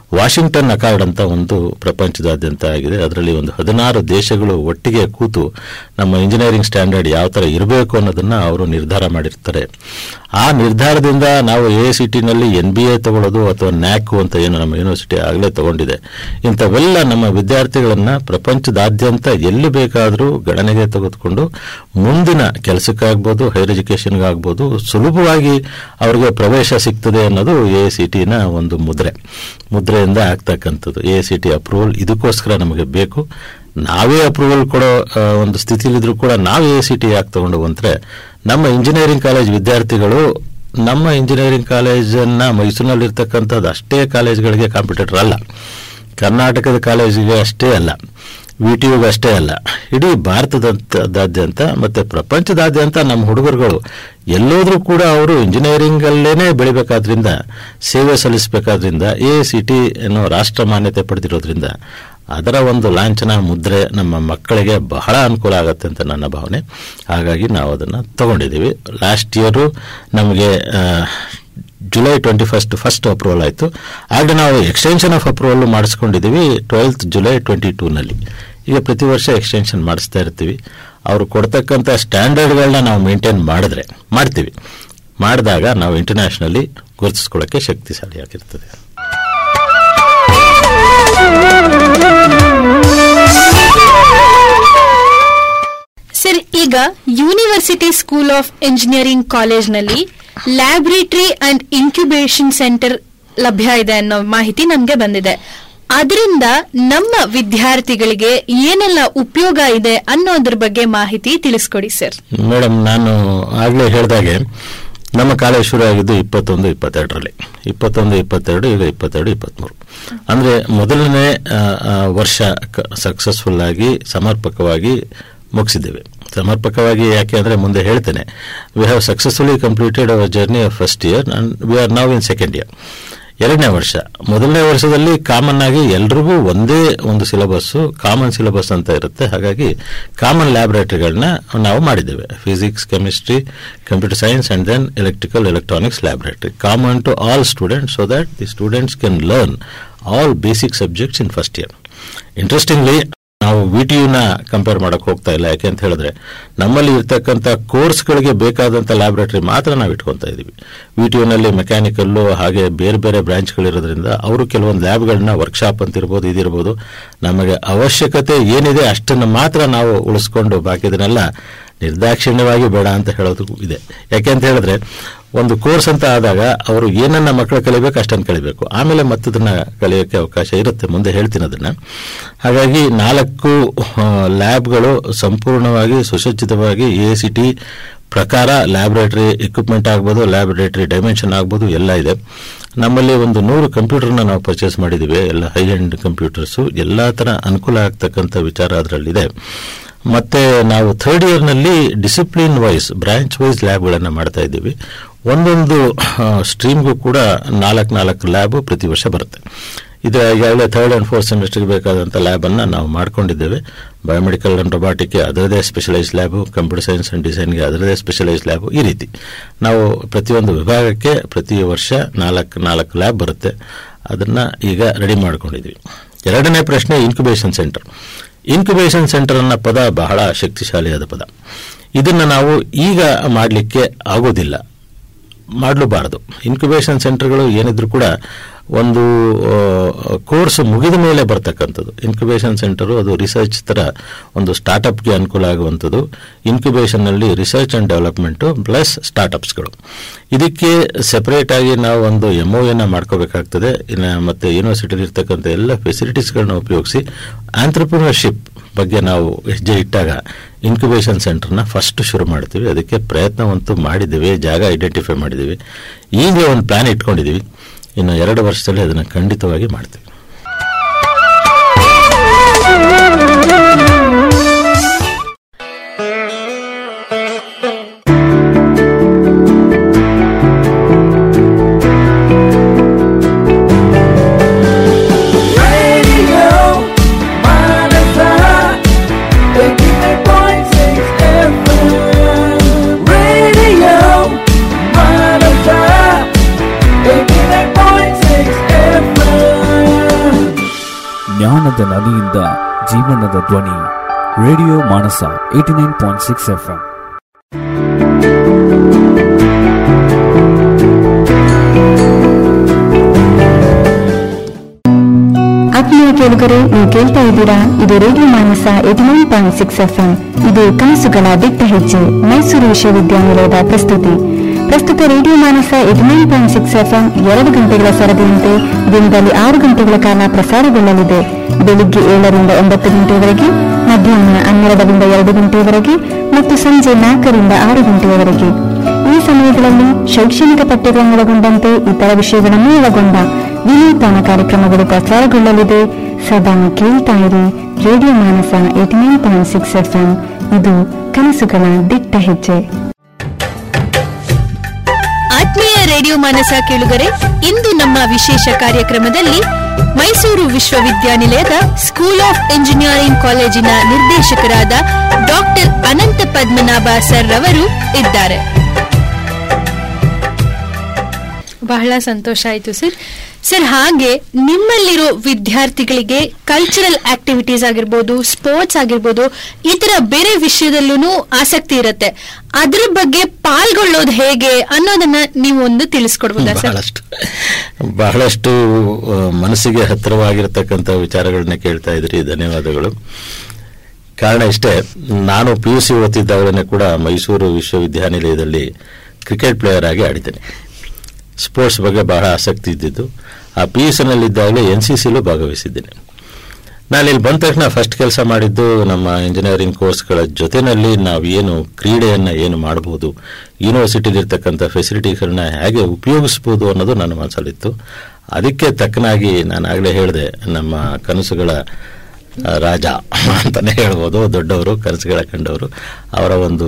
ವಾಷಿಂಗ್ಟನ್ ಅಕಾರ್ಡ್ ಅಂತ ಒಂದು ಪ್ರಪಂಚದಾದ್ಯಂತ ಆಗಿದೆ ಅದರಲ್ಲಿ ಒಂದು ಹದಿನಾರು ದೇಶಗಳು ಒಟ್ಟಿಗೆ ಕೂತು ನಮ್ಮ ಇಂಜಿನಿಯರಿಂಗ್ ಸ್ಟ್ಯಾಂಡರ್ಡ್ ಯಾವ ತರ ಇರಬೇಕು ಅನ್ನೋದನ್ನ ಅವರು ನಿರ್ಧಾರ ಮಾಡಿರ್ತಾರೆ ಆ ನಿರ್ಧಾರದಿಂದ ನಾವು ಎ ಸಿ ಟಿನಲ್ಲಿ ಎನ್ ಬಿ ಎ ತಗೊಳ್ಳೋದು ಅಥವಾ ನ್ಯಾಕ್ ಅಂತ ಏನು ನಮ್ಮ ಯೂನಿವರ್ಸಿಟಿ ಆಗಲೇ ತಗೊಂಡಿದೆ ಇಂಥವೆಲ್ಲ ನಮ್ಮ ವಿದ್ಯಾರ್ಥಿಗಳನ್ನ ಪ್ರಪಂಚದಾದ್ಯಂತ ಎಲ್ಲಿ ಬೇಕಾದರೂ ಗಣನೆಗೆ ತೆಗೆದುಕೊಂಡು ಮುಂದಿನ ಕೆಲಸಕ್ಕಾಗ್ಬೋದು ಹೈಯರ್ ಎಜುಕೇಷನ್ಗೆ ಆಗ್ಬೋದು ಸುಲಭವಾಗಿ ಅವ್ರಿಗೆ ಪ್ರವೇಶ ಸಿಗ್ತದೆ ಅನ್ನೋದು ಎ ಸಿ ಟಿನ ಒಂದು ಮುದ್ರೆ ಮುದ್ರೆಯಿಂದ ಆಗ್ತಕ್ಕಂಥದ್ದು ಎ ಸಿ ಟಿ ಅಪ್ರೂವಲ್ ಇದಕ್ಕೋಸ್ಕರ ನಮಗೆ ಬೇಕು ನಾವೇ ಅಪ್ರೂವಲ್ ಕೊಡೋ ಆ, ಒಂದು ಸ್ಥಿತಿಲಿದ್ರು ಕೂಡ ನಾವು ಎ ಸಿ ಟಿ ಯಾಕೆ ತಗೊಂಡು ಬಂದ್ರೆ ನಮ್ಮ ಇಂಜಿನಿಯರಿಂಗ್ ಕಾಲೇಜ್ ವಿದ್ಯಾರ್ಥಿಗಳು ನಮ್ಮ ಇಂಜಿನಿಯರಿಂಗ್ ಕಾಲೇಜನ್ನ ಮೈಸೂರಿನಲ್ಲಿರ್ತಕ್ಕಂಥದ್ದು ಅಷ್ಟೇ ಕಾಲೇಜ್ಗಳಿಗೆ ಕಾಂಪಿಟೇಟರ್ ಅಲ್ಲ ಕರ್ನಾಟಕದ ಕಾಲೇಜಿಗೆ ಅಷ್ಟೇ ಅಲ್ಲ ವಿ ಟಿ ಯುಗೆ ಅಷ್ಟೇ ಅಲ್ಲ ಇಡೀ ಭಾರತದಾದ್ಯಂತ ಮತ್ತೆ ಪ್ರಪಂಚದಾದ್ಯಂತ ನಮ್ಮ ಹುಡುಗರುಗಳು ಎಲ್ಲೋದ್ರೂ ಕೂಡ ಅವರು ಇಂಜಿನಿಯರಿಂಗ್ ಅಲ್ಲೇನೆ ಬೆಳಿಬೇಕಾದ್ರಿಂದ ಸೇವೆ ಸಲ್ಲಿಸಬೇಕಾದ್ರಿಂದ ಎ ಸಿ ಟಿ ಅನ್ನೋ ರಾಷ್ಟ್ರ ಮಾನ್ಯತೆ ಪಡೆದಿರೋದ್ರಿಂದ ಅದರ ಒಂದು ಲಾಂಛನ ಮುದ್ರೆ ನಮ್ಮ ಮಕ್ಕಳಿಗೆ ಬಹಳ ಅನುಕೂಲ ಆಗುತ್ತೆ ಅಂತ ನನ್ನ ಭಾವನೆ ಹಾಗಾಗಿ ನಾವು ಅದನ್ನು ತಗೊಂಡಿದ್ದೀವಿ ಲಾಸ್ಟ್ ಇಯರು ನಮಗೆ ಆ, July twenty first first approval ಆಯಿತು ಆಗ ನಾವು ಎಕ್ಸ್ಟೆನ್ಷನ್ ಆಫ್ ಅಪ್ರೂವಲ್ ಮಾಡಿಸ್ಕೊಂಡಿದ್ದೀವಿ ಟ್ವೆಲ್ತ್ ಜುಲೈ ಟ್ವೆಂಟಿ ಟೂನಲ್ಲಿ ಈಗ ಪ್ರತಿ ವರ್ಷ ಎಕ್ಸ್ಟೆನ್ಷನ್ ಮಾಡಿಸ್ತಾ ಇರ್ತೀವಿ ಅವರು ಕೊಡ್ತಕ್ಕಂಥ ಸ್ಟ್ಯಾಂಡರ್ಡ್ಗಳನ್ನ ನಾವು ಮೇಂಟೈನ್ ಮಾಡಿದ್ರೆ ಮಾಡ್ತೀವಿ ಮಾಡಿದಾಗ ನಾವು ಇಂಟರ್ನ್ಯಾಷನಲಿ ಗುರುತಿಸ್ಕೊಳ್ಳೋಕ್ಕೆ ಶಕ್ತಿಶಾಲಿಯಾಗಿರ್ತದೆ ಸರ್ ಈಗ ಯೂನಿವರ್ಸಿಟಿ ಸ್ಕೂಲ್ ಆಫ್ ಎಂಜಿನಿಯರಿಂಗ್ ಕಾಲೇಜ್ನಲ್ಲಿ ಲ್ಯಾಬ್ರೇಟರಿ ಅಂಡ್ ಇನ್ಕ್ಯುಬೇಷನ್ ಸೆಂಟರ್ ಲಭ್ಯ ಇದೆ ಅನ್ನೋ ಮಾಹಿತಿ ನಮಗೆ ಬಂದಿದೆ ಅದರಿಂದ ನಮ್ಮ ವಿದ್ಯಾರ್ಥಿಗಳಿಗೆ ಏನೆಲ್ಲ ಉಪಯೋಗ ಇದೆ ಅನ್ನೋದ್ರ ಬಗ್ಗೆ ಮಾಹಿತಿ ತಿಳಿಸ್ಕೊಡಿ ಸರ್ ಮೇಡಮ್ ನಾನು ಆಗಲೇ ಹೇಳಿದಾಗೆ ನಮ್ಮ ಕಾಲೇಜ್ ಶುರು ಆಗಿದ್ದು ಇಪ್ಪತ್ತೊಂದು ಇಪ್ಪತ್ತೆರಡರಲ್ಲಿ ಇಪ್ಪತ್ತೊಂದು ಇಪ್ಪತ್ತೆರಡು ಈಗ ಇಪ್ಪತ್ತೆರಡು ಇಪ್ಪತ್ತ್ಮೂರು ಅಂದರೆ ಮೊದಲನೇ ಆ, ಆ, ವರ್ಷ ಸಕ್ಸಸ್ಫುಲ್ ಆಗಿ ಸಮರ್ಪಕವಾಗಿ ಮುಗಿಸಿದ್ದೇವೆ ಸಮರ್ಪಕವಾಗಿ ಯಾಕೆ ಅಂದರೆ ಮುಂದೆ ಹೇಳ್ತೇನೆ we have successfully completed our journey of first year and we are ನಾವ್ ಇನ್ ಸೆಕೆಂಡ್ ಇಯರ್ ಎರಡನೇ ವರ್ಷ ಮೊದಲನೇ ವರ್ಷದಲ್ಲಿ ಕಾಮನ್ ಆಗಿ ಎಲ್ರಿಗೂ ಒಂದೇ ಒಂದು ಸಿಲೆಬಸ್ಸು ಕಾಮನ್ ಸಿಲೆಬಸ್ ಅಂತ ಇರುತ್ತೆ ಹಾಗಾಗಿ ಕಾಮನ್ ಲ್ಯಾಬೊರೇಟರಿಗಳನ್ನ ನಾವು ಮಾಡಿದ್ದೇವೆ physics chemistry computer science and then electrical electronics laboratory common to all students so that the students can learn all basic subjects in first year interestingly ನಾವು ವಿ ಟಿ ಯುನ compare ಮಾಡಕ್ ಹೋಗ್ತಾ ಇಲ್ಲ ಯಾಕೆ ಅಂತ ಹೇಳಿದ್ರೆ ನಮ್ಮಲ್ಲಿ ಇರ್ತಕ್ಕಂಥ ಕೋರ್ಸ್ಗಳಿಗೆ ಬೇಕಾದಂಥ ಲ್ಯಾಬೊರೇಟರಿ ಮಾತ್ರ ನಾವು ಇಟ್ಕೊಂತಾ ಇದೀವಿ ವಿ ಟಿ ಯುನಲ್ಲಿ ಮೆಕ್ಯಾನಿಕಲ್ಲು ಹಾಗೆ ಬೇರೆ ಬೇರೆ ಬ್ರಾಂಚ್ಗಳಿರೋದ್ರಿಂದ ಅವರು ಕೆಲವೊಂದು ಲ್ಯಾಬ್ಗಳನ್ನ ವರ್ಕ್ಶಾಪ್ ಅಂತ ಇರ್ಬೋದು ಇದಿರ್ಬೋದು ನಮಗೆ ಅವಶ್ಯಕತೆ ಏನಿದೆ ಅಷ್ಟನ್ನು ಮಾತ್ರ ನಾವು ಉಳಿಸ್ಕೊಂಡು ಬಾಕಿದನ್ನೆಲ್ಲ ನಿರ್ದಾಕ್ಷಿಣ್ಯವಾಗಿ ಬೇಡ ಅಂತ ಹೇಳೋದು ಇದೆ ಯಾಕೆ ಅಂತ ಹೇಳಿದ್ರೆ ಒಂದು ಕೋರ್ಸ್ ಅಂತ ಆದಾಗ ಅವರು ಏನನ್ನ ಮಕ್ಕಳು ಕಲಿಬೇಕು ಅಷ್ಟನ್ನು ಕಲಿಬೇಕು ಆಮೇಲೆ ಮತ್ತದನ್ನ ಕಲಿಯೋಕ್ಕೆ ಅವಕಾಶ ಇರುತ್ತೆ ಮುಂದೆ ಹೇಳ್ತೀನಿ ಅದನ್ನ ಹಾಗಾಗಿ ನಾಲ್ಕು ಆ, ಲ್ಯಾಬ್ಗಳು ಸಂಪೂರ್ಣವಾಗಿ ಸುಸಜ್ಜಿತವಾಗಿ ಎ ಸಿ ಟಿ ಪ್ರಕಾರ ಲ್ಯಾಬೊರೇಟರಿ ಎಕ್ವಿಪ್ಮೆಂಟ್ ಆಗ್ಬೋದು ಲ್ಯಾಬೊರೇಟರಿ ಡೈಮೆನ್ಷನ್ ಆಗ್ಬೋದು ಎಲ್ಲ ಇದೆ ನಮ್ಮಲ್ಲಿ ಒಂದು ನೂರು ಕಂಪ್ಯೂಟರ್ನ ನಾವು ಪರ್ಚೇಸ್ ಮಾಡಿದ್ದೀವಿ ಎಲ್ಲ ಹೈ ಎಂಡ್ ಕಂಪ್ಯೂಟರ್ಸು ಎಲ್ಲ ಥರ ಅನುಕೂಲ ಆಗ್ತಕ್ಕಂಥ ವಿಚಾರ ಅದರಲ್ಲಿದೆ ಮತ್ತೆ ನಾವು ಥರ್ಡ್ ಇಯರ್ನಲ್ಲಿ ಡಿಸಿಪ್ಲಿನ್ ವೈಸ್ ಬ್ರಾಂಚ್ ವೈಸ್ ಲ್ಯಾಬ್ಗಳನ್ನು ಮಾಡ್ತಾ ಇದ್ದೀವಿ ಒಂದೊಂದು ಸ್ಟ್ರೀಮ್ಗೂ ಕೂಡ ನಾಲ್ಕು ನಾಲ್ಕು ಲ್ಯಾಬ್ ಪ್ರತಿ ವರ್ಷ ಬರುತ್ತೆ ಇದು ಈಗಾಗಲೇ ಥರ್ಡ್ ಅಂಡ್ ಫೋರ್ತ್ ಸೆಮಿಸ್ಟರ್ಗೆ ಬೇಕಾದಂಥ ಲ್ಯಾಬನ್ನು ನಾವು ಮಾಡ್ಕೊಂಡಿದ್ದೇವೆ ಬಯೋಮೆಡಿಕಲ್ ಅಂಡ್ ರೊಬಾಟಿಕ್ಗೆ ಅದರದೇ specialise lab computer science and ಡಿಸೈನ್ಗೆ ಅದರದೇ ಸ್ಪೆಷಲೈಸ್ ಲ್ಯಾಬು ಈ ರೀತಿ ನಾವು ಪ್ರತಿಯೊಂದು ವಿಭಾಗಕ್ಕೆ ಪ್ರತಿ ವರ್ಷ ನಾಲ್ಕು ನಾಲ್ಕು ಲ್ಯಾಬ್ ಬರುತ್ತೆ ಅದನ್ನ ಈಗ ರೆಡಿ ಮಾಡ್ಕೊಂಡಿದ್ವಿ ಎರಡನೇ ಪ್ರಶ್ನೆ ಇನ್ಕ್ಯುಬೇಷನ್ ಸೆಂಟರ್ ಇನ್ಕ್ಯುಬೇಷನ್ ಸೆಂಟರ್ ಅನ್ನೋ ಪದ ಬಹಳ ಶಕ್ತಿಶಾಲಿಯಾದ ಪದ ಇದನ್ನು ನಾವು ಈಗ ಮಾಡಲಿಕ್ಕೆ ಆಗೋದಿಲ್ಲ ಮಾಡಲೂಬಾರದು ಇನ್ಕ್ಯುಬೇಷನ್ ಸೆಂಟರ್ಗಳು ಏನಿದ್ರು ಕೂಡ ಒಂದು ಕೋರ್ಸ್ ಮುಗಿದ ಮೇಲೆ ಬರ್ತಕ್ಕಂಥದ್ದು ಇನ್ಕ್ಯುಬೇಷನ್ ಸೆಂಟರು ಅದು ರಿಸರ್ಚ್ ತರ ಒಂದು ಸ್ಟಾರ್ಟ್ಅಪ್ಗೆ ಅನುಕೂಲ ಆಗುವಂಥದ್ದು ಇನ್ಕ್ಯುಬೇಷನ್ನಲ್ಲಿ ರಿಸರ್ಚ್ ಅಂಡ್ ಡೆವಲಪ್ಮೆಂಟು ಪ್ಲಸ್ ಸ್ಟಾರ್ಟ್ಅಪ್ಸ್ಗಳು ಇದಕ್ಕೆ ಸೆಪರೇಟ್ ಆಗಿ ನಾವು ಒಂದು ಎಮ್ ಒ ಎನ್ನ ಮಾಡ್ಕೋಬೇಕಾಗ್ತದೆ ಇನ್ನು ಮತ್ತೆ ಯೂನಿವರ್ಸಿಟಿಲಿ ಇರ್ತಕ್ಕಂಥ ಎಲ್ಲ ಫೆಸಿಲಿಟೀಸ್ಗಳನ್ನ ಉಪಯೋಗಿಸಿ ಆಂಟ್ರಪ್ರಿನರ್ಶಿಪ್ ಬಗ್ಗೆ ನಾವು ಹೆಜ್ಜೆ ಇಟ್ಟಾಗ ಇನ್ಕ್ಯುಬೇಷನ್ ಸೆಂಟರ್ನ ಫಸ್ಟ್ ಶುರು ಮಾಡ್ತೀವಿ ಅದಕ್ಕೆ ಪ್ರಯತ್ನವಂತೂ ಮಾಡಿದ್ದೀವಿ ಜಾಗ ಐಡೆಂಟಿಫೈ ಮಾಡಿದ್ದೀವಿ ಈಗಲೇ ಒಂದು ಪ್ಲಾನ್ ಇಟ್ಕೊಂಡಿದ್ದೀವಿ ಇನ್ನು ಎರಡು ವರ್ಷದಲ್ಲಿ ಅದನ್ನು ಖಂಡಿತವಾಗಿ ಮಾಡ್ತೀವಿ Radio Manasa, 89.6 FM. Radio Manasa, 89.6 FM. ಜ್ಞಾನದ ನದಿಯಿಂದ ಜೀವನದ ಧ್ವನಿ radio Manasa eighty nine point six F M ಆತ್ಮೀಯ ಕೇಳುಗರೆ ನೀವು ಕೇಳ್ತಾ ಇದ್ದೀರಾ ಇದು radio Manasa eighty nine point six F M ಇದು ಕನಸುಗಳ ದಿಟ್ಟ ಹೆಜ್ಜೆ ಮೈಸೂರು ವಿಶ್ವವಿದ್ಯಾನಿಲಯದ ಪ್ರಸ್ತುತಿ ಪ್ರಸ್ತುತ radio Manasa eighty nine point six F M ಎರಡು ಗಂಟೆಗಳ ಸರದಿಯಂತೆ ದಿನದಲ್ಲಿ ಆರು ಗಂಟೆಗಳ ಕಾಲ ಪ್ರಸಾರಗೊಳ್ಳಲಿದೆ ಬೆಳಿಗ್ಗೆ ಏಳರಿಂದ ಒಂಬತ್ತು ಗಂಟೆಯವರೆಗೆ ಮಧ್ಯಾಹ್ನ ಹನ್ನೆರಡರಿಂದ ಎರಡು ಗಂಟೆಯವರೆಗೆ ಮತ್ತು ಸಂಜೆ ನಾಲ್ಕರಿಂದ ಆರು ಗಂಟೆಯವರೆಗೆ ಈ ಸಮಯಗಳಲ್ಲಿ ಶೈಕ್ಷಣಿಕ ಪಠ್ಯಗಳನ್ನು ಒಳಗೊಂಡಂತೆ ಇತರ ವಿಷಯಗಳನ್ನು ಒಳಗೊಂಡ ವಿನೂತನ ಕಾರ್ಯಕ್ರಮಗಳು ಪ್ರಸಾರಗೊಳ್ಳಲಿದೆ ಸದಾ ಕೇಳ್ತಾ ಇರಿ radio Manasa eighty nine point six F M ಇದು ಕನಸುಗಳ ದಿಟ್ಟ ಹೆಜ್ಜೆ ಆತ್ಮೀಯ ರೇಡಿಯೋ ಮಾನಸ ಕೇಳುಗರೆ ಇಂದು ನಮ್ಮ ವಿಶೇಷ ಕಾರ್ಯಕ್ರಮದಲ್ಲಿ ಮೈಸೂರು ವಿಶ್ವವಿದ್ಯಾನಿಲಯದ ಸ್ಕೂಲ್ ಆಫ್ ಎಂಜಿನಿಯರಿಂಗ್ ಕಾಲೇಜಿನ ನಿರ್ದೇಶಕರಾದ ಡಾಕ್ಟರ್ ಅನಂತ ಪದ್ಮನಾಭ ಸರ್ ರವರು ಇದ್ದಾರೆ ಬಹಳ ಸಂತೋಷ ಆಯ್ತು ಸರ್ ಸರ್ ಹಾಗೆ ನಿಮ್ಮಲ್ಲಿರೋ ವಿದ್ಯಾರ್ಥಿಗಳಿಗೆ ಕಲ್ಚರಲ್ ಆಕ್ಟಿವಿಟೀಸ್ ಆಗಿರ್ಬೋದು ಸ್ಪೋರ್ಟ್ಸ್ ಆಗಿರ್ಬೋದು ಈ ತರ ಬೇರೆ ವಿಷಯದಲ್ಲೂ ಆಸಕ್ತಿ ಇರುತ್ತೆ ಅದ್ರ ಬಗ್ಗೆ ಪಾಲ್ಗೊಳ್ಳೋದು ಹೇಗೆ ಅನ್ನೋದನ್ನ ನೀವು ಒಂದು ತಿಳಿಸ್ಕೊಡ್ಬೋದಾ ಸರ್ ಬಹಳಷ್ಟು ಬಹಳಷ್ಟು ಆ, ಮನಸ್ಸಿಗೆ ಹತ್ತಿರವಾಗಿರತಕ್ಕಂಥ ವಿಚಾರಗಳನ್ನ ಕೇಳ್ತಾ ಇದ್ರಿ ಧನ್ಯವಾದಗಳು ಕಾರಣ ಇಷ್ಟೇ ನಾನು ಪಿ ಯು ಸಿ ಓದ್ತಿದ್ದಾಗಲೇ ಕೂಡ ಮೈಸೂರು ವಿಶ್ವವಿದ್ಯಾನಿಲಯದಲ್ಲಿ ಕ್ರಿಕೆಟ್ ಪ್ಲೇಯರ್ ಆಗಿ ಆಡಿದ್ದೇನೆ ಸ್ಪೋರ್ಟ್ಸ್ ಬಗ್ಗೆ ಬಹಳ ಆಸಕ್ತಿ ಇದ್ದಿದ್ದು ಆ ಪಿ ಯು ಸಿನಲ್ಲಿದ್ದಾಗಲೇ ಎನ್ ಸಿ ಸಿಲೂ ಭಾಗವಹಿಸಿದ್ದೇನೆ ನಾನು ಇಲ್ಲಿ ಬಂದ ತಕ್ಷಣ ಫಸ್ಟ್ ಕೆಲಸ ಮಾಡಿದ್ದು ನಮ್ಮ ಇಂಜಿನಿಯರಿಂಗ್ ಕೋರ್ಸ್ಗಳ ಜೊತೆನಲ್ಲಿ ನಾವು ಏನು ಕ್ರೀಡೆಯನ್ನು ಏನು ಮಾಡಬಹುದು ಯೂನಿವರ್ಸಿಟಿಲಿರ್ತಕ್ಕಂಥ ಫೆಸಿಲಿಟಿಗಳನ್ನ ಹೇಗೆ ಉಪಯೋಗಿಸ್ಬೋದು ಅನ್ನೋದು ನನ್ನ ಮನಸ್ಸಲ್ಲಿತ್ತು ಅದಕ್ಕೆ ತಕ್ಕನಾಗಿ ನಾನು ಆಗಲೇ ಹೇಳಿದೆ ನಮ್ಮ ಕನಸುಗಳ ಆ, ರಾಜ ಅಂತಾನೆ ಹೇಳ್ಬೋದು ದೊಡ್ಡವರು ಕನಸುಗಳ ಕಂಡವರು ಅವರ ಒಂದು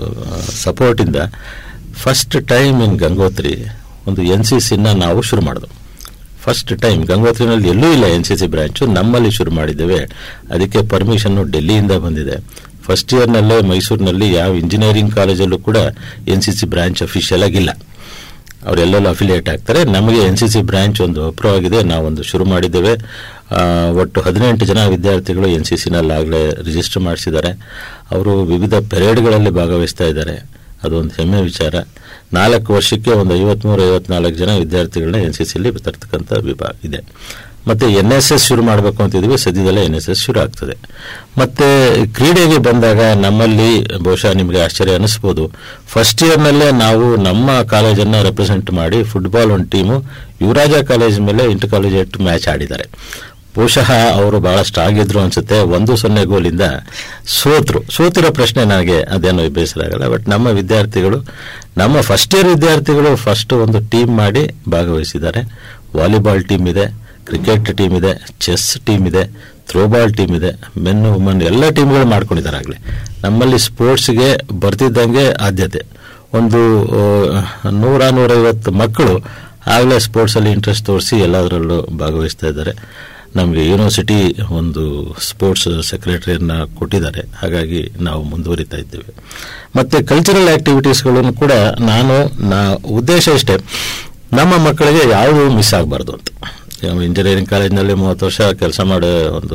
ಸಪೋರ್ಟಿಂದ ಫಸ್ಟ್ ಟೈಮ್ ಇನ್ ಗಂಗೋತ್ರಿ ಒಂದು ಎನ್ ಸಿ ಸಿನ ನಾವು ಶುರು ಮಾಡಿದ್ವು ಫಸ್ಟ್ ಟೈಮ್ ಗಂಗೋತ್ರಿನಲ್ಲಿ ಎಲ್ಲೂ ಇಲ್ಲ ಎನ್ ಸಿ ಸಿ ಬ್ರಾಂಚು ನಮ್ಮಲ್ಲಿ ಶುರು ಮಾಡಿದ್ದೇವೆ ಅದಕ್ಕೆ ಪರ್ಮಿಷನ್ನು ಡೆಲ್ಲಿಯಿಂದ ಬಂದಿದೆ ಫಸ್ಟ್ ಇಯರ್ನಲ್ಲೇ ಮೈಸೂರಿನಲ್ಲಿ ಯಾವ ಇಂಜಿನಿಯರಿಂಗ್ ಕಾಲೇಜಲ್ಲೂ ಕೂಡ N C C branch official ಆಗಿಲ್ಲ ಅವರೆಲ್ಲೆಲ್ಲ ಅಫಿಲಿಯೇಟ್ ಆಗ್ತಾರೆ ನಮಗೆ ಎನ್ ಸಿ ಸಿ ಬ್ರಾಂಚ್ ಒಂದು ಅಪ್ರೂವ್ ಆಗಿದೆ ನಾವೊಂದು ಶುರು ಮಾಡಿದ್ದೇವೆ ಆ, ಒಟ್ಟು ಹದಿನೆಂಟು ಜನ ವಿದ್ಯಾರ್ಥಿಗಳು ಎನ್ ಸಿ ಸಿನಲ್ಲಿ ಆಗಲೇ ರಿಜಿಸ್ಟರ್ ಮಾಡಿಸಿದ್ದಾರೆ ಅವರು ವಿವಿಧ ಪೆರೇಡ್ಗಳಲ್ಲಿ ಭಾಗವಹಿಸ್ತಾ ಇದ್ದಾರೆ ಅದೊಂದು ಹೆಮ್ಮೆ ವಿಚಾರ ನಾಲ್ಕು ವರ್ಷಕ್ಕೆ ಒಂದು ಐವತ್ಮೂರು ಐವತ್ನಾಲ್ಕು ಜನ ವಿದ್ಯಾರ್ಥಿಗಳನ್ನ ಎನ್ ಸಿ ಸಿಲಿ ತರ್ತಕ್ಕಂಥ ವಿಭಾಗ ಇದೆ ಮತ್ತೆ ಎನ್ ಎಸ್ ಎಸ್ ಶುರು ಮಾಡಬೇಕು ಅಂತಿದ್ವಿ ಸದ್ಯದಲ್ಲೇ ಎನ್ ಎಸ್ ಎಸ್ ಶುರು ಆಗ್ತದೆ ಮತ್ತೆ ಕ್ರೀಡೆಗೆ ಬಂದಾಗ ನಮ್ಮಲ್ಲಿ ಬಹುಶಃ ನಿಮಗೆ ಆಶ್ಚರ್ಯ ಅನಿಸ್ಬೋದು ಫಸ್ಟ್ ಇಯರ್ನಲ್ಲೇ ನಾವು ನಮ್ಮ ಕಾಲೇಜನ್ನು ರೆಪ್ರೆಸೆಂಟ್ ಮಾಡಿ ಫುಟ್ಬಾಲ್ ಒಂದು ಟೀಮು ಯುವರಾಜ ಕಾಲೇಜ್ ಮೇಲೆ ಇಂಟರ್ ಕಾಲೇಜ್ ಮ್ಯಾಚ್ ಆಡಿದ್ದಾರೆ ಬಹುಶಃ ಅವರು ಬಹಳ ಸ್ಟ್ರಾಂಗ್ ಇದ್ರು ಅನ್ಸುತ್ತೆ ಒಂದು ಸೊನ್ನೆ ಗೋಲಿಂದ ಸೋತ್ರು ಸೋತಿರೋ ಪ್ರಶ್ನೆ ನನಗೆ ಅದೇನೋ ಬೇಸರ ಆಗಲ್ಲ ಬಟ್ ನಮ್ಮ ವಿದ್ಯಾರ್ಥಿಗಳು ನಮ್ಮ ಫಸ್ಟ್ ಇಯರ್ ವಿದ್ಯಾರ್ಥಿಗಳು ಫಸ್ಟ್ ಒಂದು ಟೀಮ್ ಮಾಡಿ ಭಾಗವಹಿಸಿದ್ದಾರೆ ವಾಲಿಬಾಲ್ ಟೀಮ್ ಇದೆ ಕ್ರಿಕೆಟ್ ಟೀಮ್ ಇದೆ ಚೆಸ್ ಟೀಮ್ ಇದೆ ಥ್ರೋಬಾಲ್ ಟೀಮ್ ಇದೆ ಮೆನ್ ವುಮನ್ ಎಲ್ಲ ಟೀಮ್ಗಳು ಮಾಡ್ಕೊಂಡಿದ್ದಾರೆ ಆಗಲೇ ನಮ್ಮಲ್ಲಿ ಸ್ಪೋರ್ಟ್ಸ್ಗೆ ಬರ್ತಿದ್ದಂಗೆ ಆದ್ಯತೆ ಒಂದು ಆ, ನೂರ ನೂರೈವತ್ತು ಮಕ್ಕಳು ಆಗಲೇ ಸ್ಪೋರ್ಟ್ಸಲ್ಲಿ ಇಂಟ್ರೆಸ್ಟ್ ತೋರಿಸಿ ಎಲ್ಲದರಲ್ಲೂ ಭಾಗವಹಿಸ್ತಾ ಇದ್ದಾರೆ ನಮಗೆ ಯೂನಿವರ್ಸಿಟಿ ಒಂದು ಸ್ಪೋರ್ಟ್ಸ್ ಸೆಕ್ರೆಟರಿಯನ್ನ ಕೊಟ್ಟಿದ್ದಾರೆ ಹಾಗಾಗಿ ನಾವು ಮುಂದುವರಿತಾ ಇದ್ದೇವೆ ಮತ್ತೆ ಕಲ್ಚರಲ್ ಆಕ್ಟಿವಿಟೀಸ್ಗಳನ್ನು ಕೂಡ ನಾನು ನಾ ಉದ್ದೇಶ ಇಷ್ಟೇ ನಮ್ಮ ಮಕ್ಕಳಿಗೆ ಯಾವುದೂ ಮಿಸ್ ಆಗಬಾರ್ದು ಅಂತ ಇಂಜಿನಿಯರಿಂಗ್ ಕಾಲೇಜಿನಲ್ಲಿ ಮೂವತ್ತು ವರ್ಷ ಕೆಲಸ ಮಾಡೋ ಒಂದು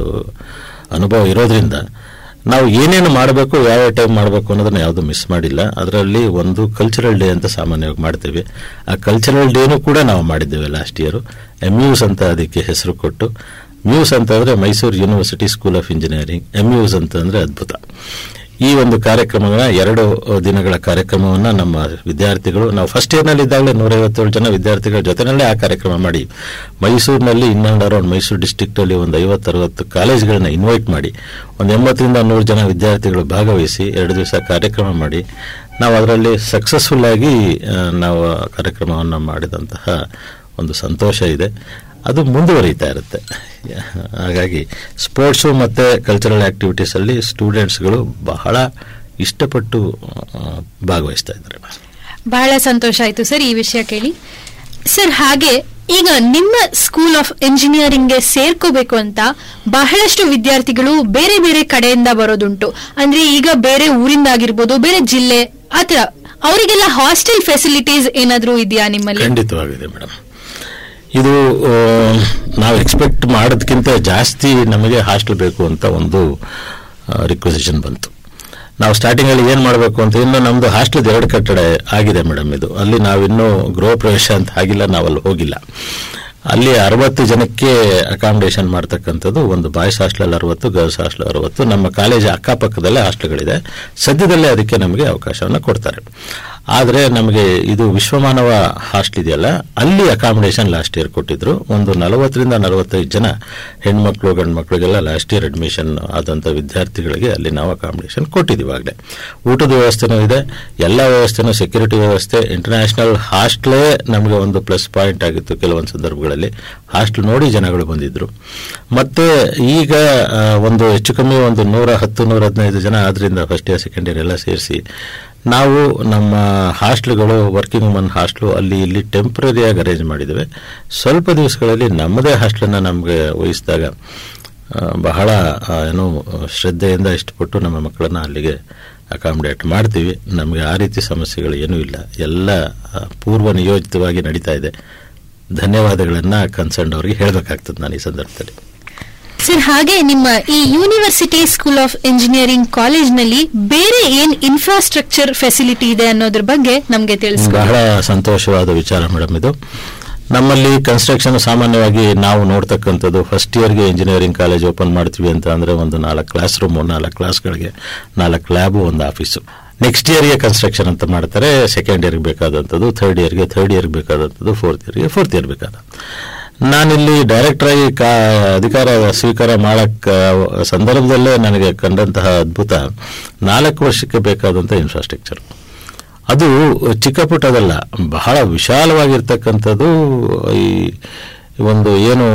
ಅನುಭವ ಇರೋದ್ರಿಂದ ನಾವು ಏನೇನು ಮಾಡಬೇಕು ಯಾವ ಟೈಮ್ ಮಾಡಬೇಕು ಅನ್ನೋದನ್ನ ಯಾವುದು ಮಿಸ್ ಮಾಡಿಲ್ಲ ಅದರಲ್ಲಿ ಒಂದು ಕಲ್ಚರಲ್ ಡೇ ಅಂತ ಸಾಮಾನ್ಯವಾಗಿ ಮಾಡ್ತೇವೆ ಆ ಕಲ್ಚರಲ್ ಡೇನೂ ಕೂಡ ನಾವು ಮಾಡಿದ್ದೇವೆ ಲಾಸ್ಟ್ ಇಯರ್ ಎಮ್ಯೂಸ್ ಅಂತ ಅದಕ್ಕೆ ಹೆಸರು ಕೊಟ್ಟು ಮ್ಯೂಸ್ ಅಂತಂದ್ರೆ Mysuru university school of engineering amuse ಅಂತಂದ್ರೆ ಅದ್ಭುತ ಈ ಒಂದು ಕಾರ್ಯಕ್ರಮಗಳ ಎರಡು ದಿನಗಳ ಕಾರ್ಯಕ್ರಮವನ್ನು ನಮ್ಮ ವಿದ್ಯಾರ್ಥಿಗಳು ನಾವು ಫಸ್ಟ್ ಇಯರ್ನಲ್ಲಿ ಇದ್ದಾಗಲೇ ನೂರೈವತ್ತೇಳು ಜನ ವಿದ್ಯಾರ್ಥಿಗಳ ಜೊತೆನಲ್ಲೇ ಆ ಕಾರ್ಯಕ್ರಮ ಮಾಡಿ ಮೈಸೂರಿನಲ್ಲಿ ಇನ್ ಅಂಡ್ ಅರೌಂಡ್ ಮೈಸೂರು ಡಿಸ್ಟಿಕ್ಟಲ್ಲಿ ಒಂದು ಐವತ್ತರವತ್ತು ಕಾಲೇಜ್ಗಳನ್ನ ಇನ್ವೈಟ್ ಮಾಡಿ ಒಂದು ಎಂಬತ್ತರಿಂದ ನೂರು ಜನ ವಿದ್ಯಾರ್ಥಿಗಳು ಭಾಗವಹಿಸಿ ಎರಡು ದಿವಸ ಕಾರ್ಯಕ್ರಮ ಮಾಡಿ ನಾವು ಅದರಲ್ಲಿ ಸಕ್ಸಸ್ಫುಲ್ ಆಗಿ ಆ, ನಾವು ಆ ಕಾರ್ಯಕ್ರಮವನ್ನು ಮಾಡಿದಂತಹ ಒಂದು ಸಂತೋಷ ಇದೆ ಅದು ಮುಂದುವರಿತಾ ಇರುತ್ತೆ ಹಾಗಾಗಿ ಸ್ಪೋರ್ಟ್ಸು ಮತ್ತು ಕಲ್ಚರಲ್ ಆಕ್ಟಿವಿಟೀಸಲ್ಲಿ ಸ್ಟೂಡೆಂಟ್ಸ್ಗಳು ಬಹಳ ಇಷ್ಟಪಟ್ಟು ಆ, ಭಾಗವಹಿಸ್ತಾ ಇದ್ದಾರೆ ಬಹಳ ಸಂತೋಷ ಆಯ್ತು ಸರ್ ಈ ವಿಷಯ ಕೇಳಿ ಸರ್ ಹಾಗೆ ಈಗ ನಿಮ್ಮ ಸ್ಕೂಲ್ ಆಫ್ ಎಂಜಿನಿಯರಿಂಗ್ಗೆ ಸೇರ್ಕೋಬೇಕು ಅಂತ ಬಹಳಷ್ಟು ವಿದ್ಯಾರ್ಥಿಗಳು ಬೇರೆ ಬೇರೆ ಕಡೆಯಿಂದ ಬರೋದುಂಟು ಅಂದ್ರೆ ಈಗ ಬೇರೆ ಊರಿಂದ ಆಗಿರ್ಬೋದು ಬೇರೆ ಜಿಲ್ಲೆ ಆತರ ಅವರಿಗೆಲ್ಲ ಹಾಸ್ಟೆಲ್ ಫೆಸಿಲಿಟೀಸ್ ಏನಾದ್ರೂ ಇದೆಯಾ ನಿಮ್ಮಲ್ಲಿ ಖಂಡಿತವಾಗಿದೆ ಮೇಡಮ್ ಇದು ಆ, ನಾವು ಎಕ್ಸ್ಪೆಕ್ಟ್ ಮಾಡೋದಕ್ಕಿಂತ ಜಾಸ್ತಿ ನಮಗೆ ಹಾಸ್ಟೆಲ್ ಬೇಕು ಅಂತ ಒಂದು ರಿಕ್ವೆಸಿಷನ್ ಬಂತು ನಾವು ಸ್ಟಾರ್ಟಿಂಗಲ್ಲಿ ಏನು ಮಾಡಬೇಕು ಅಂತ ಇನ್ನು ನಮ್ಮದು ಹಾಸ್ಟೆಲ್ ಎರಡು ಕಟ್ಟಡ ಆಗಿದೆ ಮೇಡಮ್ ಇದು ಅಲ್ಲಿ ನಾವಿನ್ನೂ ಗೃಹ ಪ್ರವೇಶ ಅಂತ ಆಗಿಲ್ಲ ನಾವಲ್ಲಿ ಹೋಗಿಲ್ಲ ಅಲ್ಲಿ ಅರವತ್ತು ಜನಕ್ಕೆ ಅಕಾಮಿಡೇಷನ್ ಮಾಡ್ತಕ್ಕಂಥದ್ದು ಒಂದು ಬಾಯ್ಸ್ ಹಾಸ್ಟೆಲ್ ಅರವತ್ತು ಗರ್ಲ್ಸ್ ಹಾಸ್ಟೆಲ್ ಅರವತ್ತು ನಮ್ಮ ಕಾಲೇಜ್ ಅಕ್ಕಪಕ್ಕದಲ್ಲೇ ಹಾಸ್ಟೆಲ್ಗಳಿದೆ ಸದ್ಯದಲ್ಲೇ ಅದಕ್ಕೆ ನಮಗೆ ಅವಕಾಶವನ್ನು ಕೊಡ್ತಾರೆ ಆದರೆ ನಮಗೆ ಇದು ವಿಶ್ವಮಾನವ ಹಾಸ್ಟೆಲ್ ಇದೆಯಲ್ಲ ಅಲ್ಲಿ ಅಕಾಮಿಡೇಷನ್ ಲಾಸ್ಟ್ ಇಯರ್ ಕೊಟ್ಟಿದ್ರು ಒಂದು ನಲವತ್ತರಿಂದ ನಲವತ್ತೈದು ಜನ ಹೆಣ್ಮಕ್ಳು ಗಂಡು ಮಕ್ಕಳಿಗೆಲ್ಲ ಲಾಸ್ಟ್ ಇಯರ್ ಅಡ್ಮಿಷನ್ ಆದಂಥ ವಿದ್ಯಾರ್ಥಿಗಳಿಗೆ ಅಲ್ಲಿ ನಾವು ಅಕಾಮಿಡೇಷನ್ ಕೊಟ್ಟಿದ್ದೀವಿ ಆಗಲೇ ಊಟದ ವ್ಯವಸ್ಥೆನೂ ಇದೆ ಎಲ್ಲ ವ್ಯವಸ್ಥೆನೂ ಸೆಕ್ಯೂರಿಟಿ ವ್ಯವಸ್ಥೆ ಇಂಟರ್ನ್ಯಾಷನಲ್ ಹಾಸ್ಟೆಲೇ ನಮಗೆ ಒಂದು ಪ್ಲಸ್ ಪಾಯಿಂಟ್ ಆಗಿತ್ತು ಕೆಲವೊಂದು ಸಂದರ್ಭಗಳಲ್ಲಿ ಹಾಸ್ಟೆಲ್ ನೋಡಿ ಜನಗಳು ಬಂದಿದ್ರು ಮತ್ತೆ ಈಗ ಆ, ಒಂದು ಹೆಚ್ಚು ಕಮ್ಮಿ ಒಂದು ನೂರ ಹತ್ತು ನೂರ ಹದಿನೈದು ಜನ ಆದ್ರಿಂದ ಫಸ್ಟ್ ಇಯರ್ ಸೆಕೆಂಡ್ ಇಯರ್ ಎಲ್ಲ ಸೇರಿಸಿ ನಾವು ನಮ್ಮ ಹಾಸ್ಟೆಲ್ಗಳು ವರ್ಕಿಂಗ್ ವುಮನ್ ಹಾಸ್ಟೆಲು ಅಲ್ಲಿ ಇಲ್ಲಿ ಟೆಂಪ್ರರಿಯಾಗಿ ಅರೇಂಜ್ ಮಾಡಿದ್ದೇವೆ ಸ್ವಲ್ಪ ದಿವಸಗಳಲ್ಲಿ ನಮ್ಮದೇ ಹಾಸ್ಟೆಲನ್ನು ನಮಗೆ ವಹಿಸಿದಾಗ ಆ, ಬಹಳ ಆ, ಏನು ಶ್ರದ್ಧೆಯಿಂದ ಇಷ್ಟಪಟ್ಟು ನಮ್ಮ ಮಕ್ಕಳನ್ನು ಅಲ್ಲಿಗೆ ಅಕಾಮಿಡೇಟ್ ಮಾಡ್ತೀವಿ ನಮಗೆ ಆ ರೀತಿ ಸಮಸ್ಯೆಗಳು ಏನೂ ಇಲ್ಲ ಎಲ್ಲ ಆ, ಪೂರ್ವ ನಿಯೋಜಿತವಾಗಿ ನಡೀತಾ ಇದೆ ಧನ್ಯವಾದಗಳನ್ನು ಕನ್ಸರ್ನ್ ಅವರಿಗೆ ಹೇಳಬೇಕಾಗ್ತದೆ ನಾನು ಈ ಸಂದರ್ಭದಲ್ಲಿ ಸರ್ ಹಾಗೆ ನಿಮ್ಮ ಈ ಯೂನಿವರ್ಸಿಟಿ ಸ್ಕೂಲ್ ಆಫ್ ಇಂಜಿನಿಯರಿಂಗ್ ಕಾಲೇಜ್ನಲ್ಲಿ ಬೇರೆ ಏನ್ ಇನ್ಫ್ರಾಸ್ಟ್ರಕ್ಚರ್ ಫೆಸಿಲಿಟಿ ಇದೆ ಅನ್ನೋದ್ರ ಬಗ್ಗೆ ನಮಗೆ ತಿಳಿಸ್ಕೊಡಿ ಬಹಳ ಸಂತೋಷವಾದ ವಿಚಾರ ಮೇಡಮ್ ಇದು ನಮ್ಮಲ್ಲಿ ಕನ್ಸ್ಟ್ರಕ್ಷನ್ ಸಾಮಾನ್ಯವಾಗಿ ನಾವು ನೋಡ್ತಕ್ಕಂಥದ್ದು ಫಸ್ಟ್ ಇಯರ್ಗೆ ಇಂಜಿನಿಯರಿಂಗ್ ಕಾಲೇಜ್ ಓಪನ್ ಮಾಡ್ತೀವಿ ಅಂತ ಅಂದ್ರೆ ಒಂದು ನಾಲ್ಕು ಕ್ಲಾಸ್ ರೂಮ್ ನಾಲ್ಕು ಕ್ಲಾಸ್ಗಳಿಗೆ ನಾಲ್ಕು ಲ್ಯಾಬು ಒಂದು ಆಫೀಸು ನೆಕ್ಸ್ಟ್ ಇಯರ್ಗೆ ಕನ್ಸ್ಟ್ರಕ್ಷನ್ ಅಂತ ಮಾಡ್ತಾರೆ ಸೆಕೆಂಡ್ ಇಯರ್ಗೆ ಬೇಕಾದಂಥದ್ದು ಥರ್ಡ್ ಇಯರ್ಗೆ ಥರ್ಡ್ ಇಯರ್ಗೆ ಬೇಕಾದಂಥದ್ದು ಫೋರ್ತ್ ಇಯರ್ಗೆ ಫೋರ್ತ್ ಇಯರ್ ಬೇಕಾದ ನಾನಿಲ್ಲಿ ಡೈರೆಕ್ಟರ್ ಆಗಿ ಕಾ ಅಧಿಕಾರ ಸ್ವೀಕಾರ ಮಾಡಕ್ ಸಂದರ್ಭದಲ್ಲೇ ನನಗೆ ಕಂಡಂತಹ ಅದ್ಭುತ ನಾಲ್ಕು ವರ್ಷಕ್ಕೆ ಬೇಕಾದಂಥ ಇನ್ಫ್ರಾಸ್ಟ್ರಕ್ಚರ್ ಅದು ಚಿಕ್ಕ ಪುಟ್ಟದಲ್ಲ ಬಹಳ ವಿಶಾಲವಾಗಿರ್ತಕ್ಕಂಥದ್ದು ಈ ಒಂದು ಏನು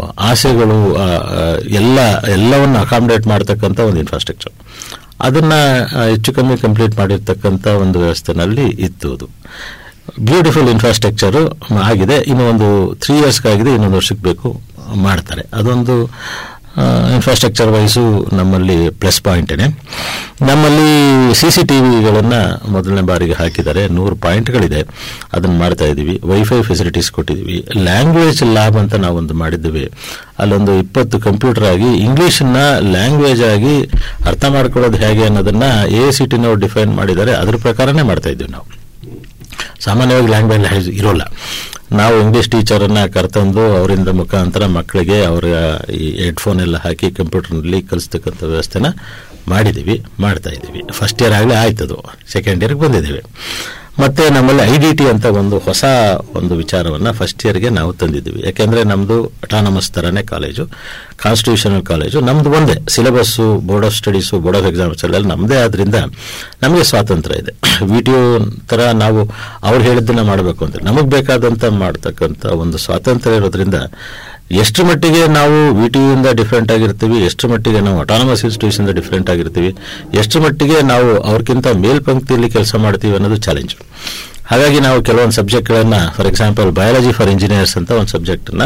ಆಸೆಗಳು ಆ, ಆ, ಎಲ್ಲ ಎಲ್ಲವನ್ನು ಅಕಾಮಿಡೇಟ್ ಮಾಡ್ತಕ್ಕಂಥ ಒಂದು ಇನ್ಫ್ರಾಸ್ಟ್ರಕ್ಚರ್ ಅದನ್ನ ಆ, ಹೆಚ್ಚು ಕಮ್ಮಿ ಕಂಪ್ಲೀಟ್ ಮಾಡಿರ್ತಕ್ಕಂಥ ಒಂದು ವ್ಯವಸ್ಥೆನಲ್ಲಿ ಇತ್ತು ಅದು ಬ್ಯೂಟಿಫುಲ್ ಇನ್ಫ್ರಾಸ್ಟ್ರಕ್ಚರ್ ಆಗಿದೆ ಇನ್ನು ಒಂದು ತ್ರೀ ಇಯರ್ಸ್ಗಾಗಿದೆ ಇನ್ನೊಂದು ವರ್ಷಕ್ಕೆ ಬೇಕು ಮಾಡ್ತಾರೆ ಅದೊಂದು ಇನ್ಫ್ರಾಸ್ಟ್ರಕ್ಚರ್ ವೈಸು ನಮ್ಮಲ್ಲಿ ಪ್ಲಸ್ ಪಾಯಿಂಟೇನೆ ನಮ್ಮಲ್ಲಿ ಸಿ ಸಿ ಟಿ ವಿಗಳನ್ನು ಮೊದಲನೇ ಬಾರಿಗೆ ಹಾಕಿದ್ದಾರೆ ನೂರು ಪಾಯಿಂಟ್ಗಳಿದೆ ಅದನ್ನು ಮಾಡ್ತಾ ಇದ್ದೀವಿ ವೈಫೈ ಫೆಸಿಲಿಟೀಸ್ ಕೊಟ್ಟಿದ್ದೀವಿ ಲ್ಯಾಂಗ್ವೇಜ್ ಲ್ಯಾಬ್ ಅಂತ ನಾವೊಂದು ಮಾಡಿದ್ದೀವಿ ಅಲ್ಲೊಂದು ಇಪ್ಪತ್ತು ಕಂಪ್ಯೂಟರ್ ಆಗಿ ಇಂಗ್ಲೀಷನ್ನ ಲ್ಯಾಂಗ್ವೇಜ್ ಆಗಿ ಅರ್ಥ ಮಾಡ್ಕೊಳ್ಳೋದು ಹೇಗೆ ಅನ್ನೋದನ್ನ ಎ ಸಿ ಟಿನವ್ರು ಡಿಫೈನ್ ಮಾಡಿದ್ದಾರೆ ಅದ್ರ ಪ್ರಕಾರನೇ ಮಾಡ್ತಾ ಇದ್ದೀವಿ ನಾವು ಸಾಮಾನ್ಯವಾಗಿ ಲ್ಯಾಂಗ್ವೇಜ್ ಇರೋಲ್ಲ ನಾವು ಇಂಗ್ಲಿಷ್ ಟೀಚರನ್ನ ಕರ್ತಂದು ಅವರಿಂದ ಮುಖಾಂತರ ಮಕ್ಕಳಿಗೆ ಅವರ ಈ ಹೆಡ್ಫೋನ್ ಎಲ್ಲ ಹಾಕಿ ಕಂಪ್ಯೂಟರ್ನಲ್ಲಿ ಕಲಿಸ್ತಕ್ಕಂಥ ವ್ಯವಸ್ಥೆನ ಮಾಡಿದ್ದೀವಿ ಮಾಡ್ತಾ ಇದ್ದೀವಿ ಫಸ್ಟ್ ಇಯರ್ ಆಗಲೇ ಆಯ್ತದು ಸೆಕೆಂಡ್ ಇಯರ್ಗೆ ಬಂದಿದ್ದೀವಿ ಮತ್ತೆ ನಮ್ಮಲ್ಲಿ ಐ ಡಿ ಟಿ ಅಂತ ಒಂದು ಹೊಸ ಒಂದು ವಿಚಾರವನ್ನು ಫಸ್ಟ್ ಇಯರ್ಗೆ ನಾವು ತಂದಿದ್ದೀವಿ ಯಾಕೆಂದ್ರೆ ನಮ್ಮದು ಅಟಾನಮಸ್ ಥರನೇ ಕಾಲೇಜು ಕಾನ್ಸ್ಟಿಟ್ಯೂಷನಲ್ ಕಾಲೇಜು ನಮ್ದು ಒಂದೇ syllabus board of studies board of exams ಎಲ್ಲ ನಮ್ಮದೇ ಆದ್ರಿಂದ ನಮಗೆ ಸ್ವಾತಂತ್ರ್ಯ ಇದೆ ವಿ ಟಿ ಥರ ನಾವು ಅವ್ರು ಹೇಳಿದ್ದನ್ನ ಮಾಡಬೇಕು ಅಂತ ನಮಗೆ ಬೇಕಾದಂತ ಮಾಡ್ತಕ್ಕಂಥ ಒಂದು ಸ್ವಾತಂತ್ರ್ಯ ಇರೋದ್ರಿಂದ ಎಷ್ಟು ಮಟ್ಟಿಗೆ ನಾವು ವಿ ಟಿ ಯಿಂದ ಡಿಫ್ರೆಂಟ್ ಆಗಿರ್ತೀವಿ ಎಷ್ಟು ಮಟ್ಟಿಗೆ ನಾವು ಅಟಾನಮಸ್ ಇನ್ಸ್ಟಿಟ್ಯೂಷನ್ ಡಿಫ್ರೆಂಟ್ ಆಗಿರ್ತೀವಿ ಎಷ್ಟು ಮಟ್ಟಿಗೆ ನಾವು ಅವ್ರಿಗಿಂತ ಮೇಲ್ಪಂಕ್ತಿಯಲ್ಲಿ ಕೆಲಸ ಮಾಡ್ತೀವಿ ಅನ್ನೋದು ಚಾಲೆಂಜ್ ಹಾಗಾಗಿ ನಾವು ಕೆಲವೊಂದು ಸಬ್ಜೆಕ್ಟ್ಗಳನ್ನ for example biology for engineers ಅಂತ ಒಂದು ಸಬ್ಜೆಕ್ಟ್ನ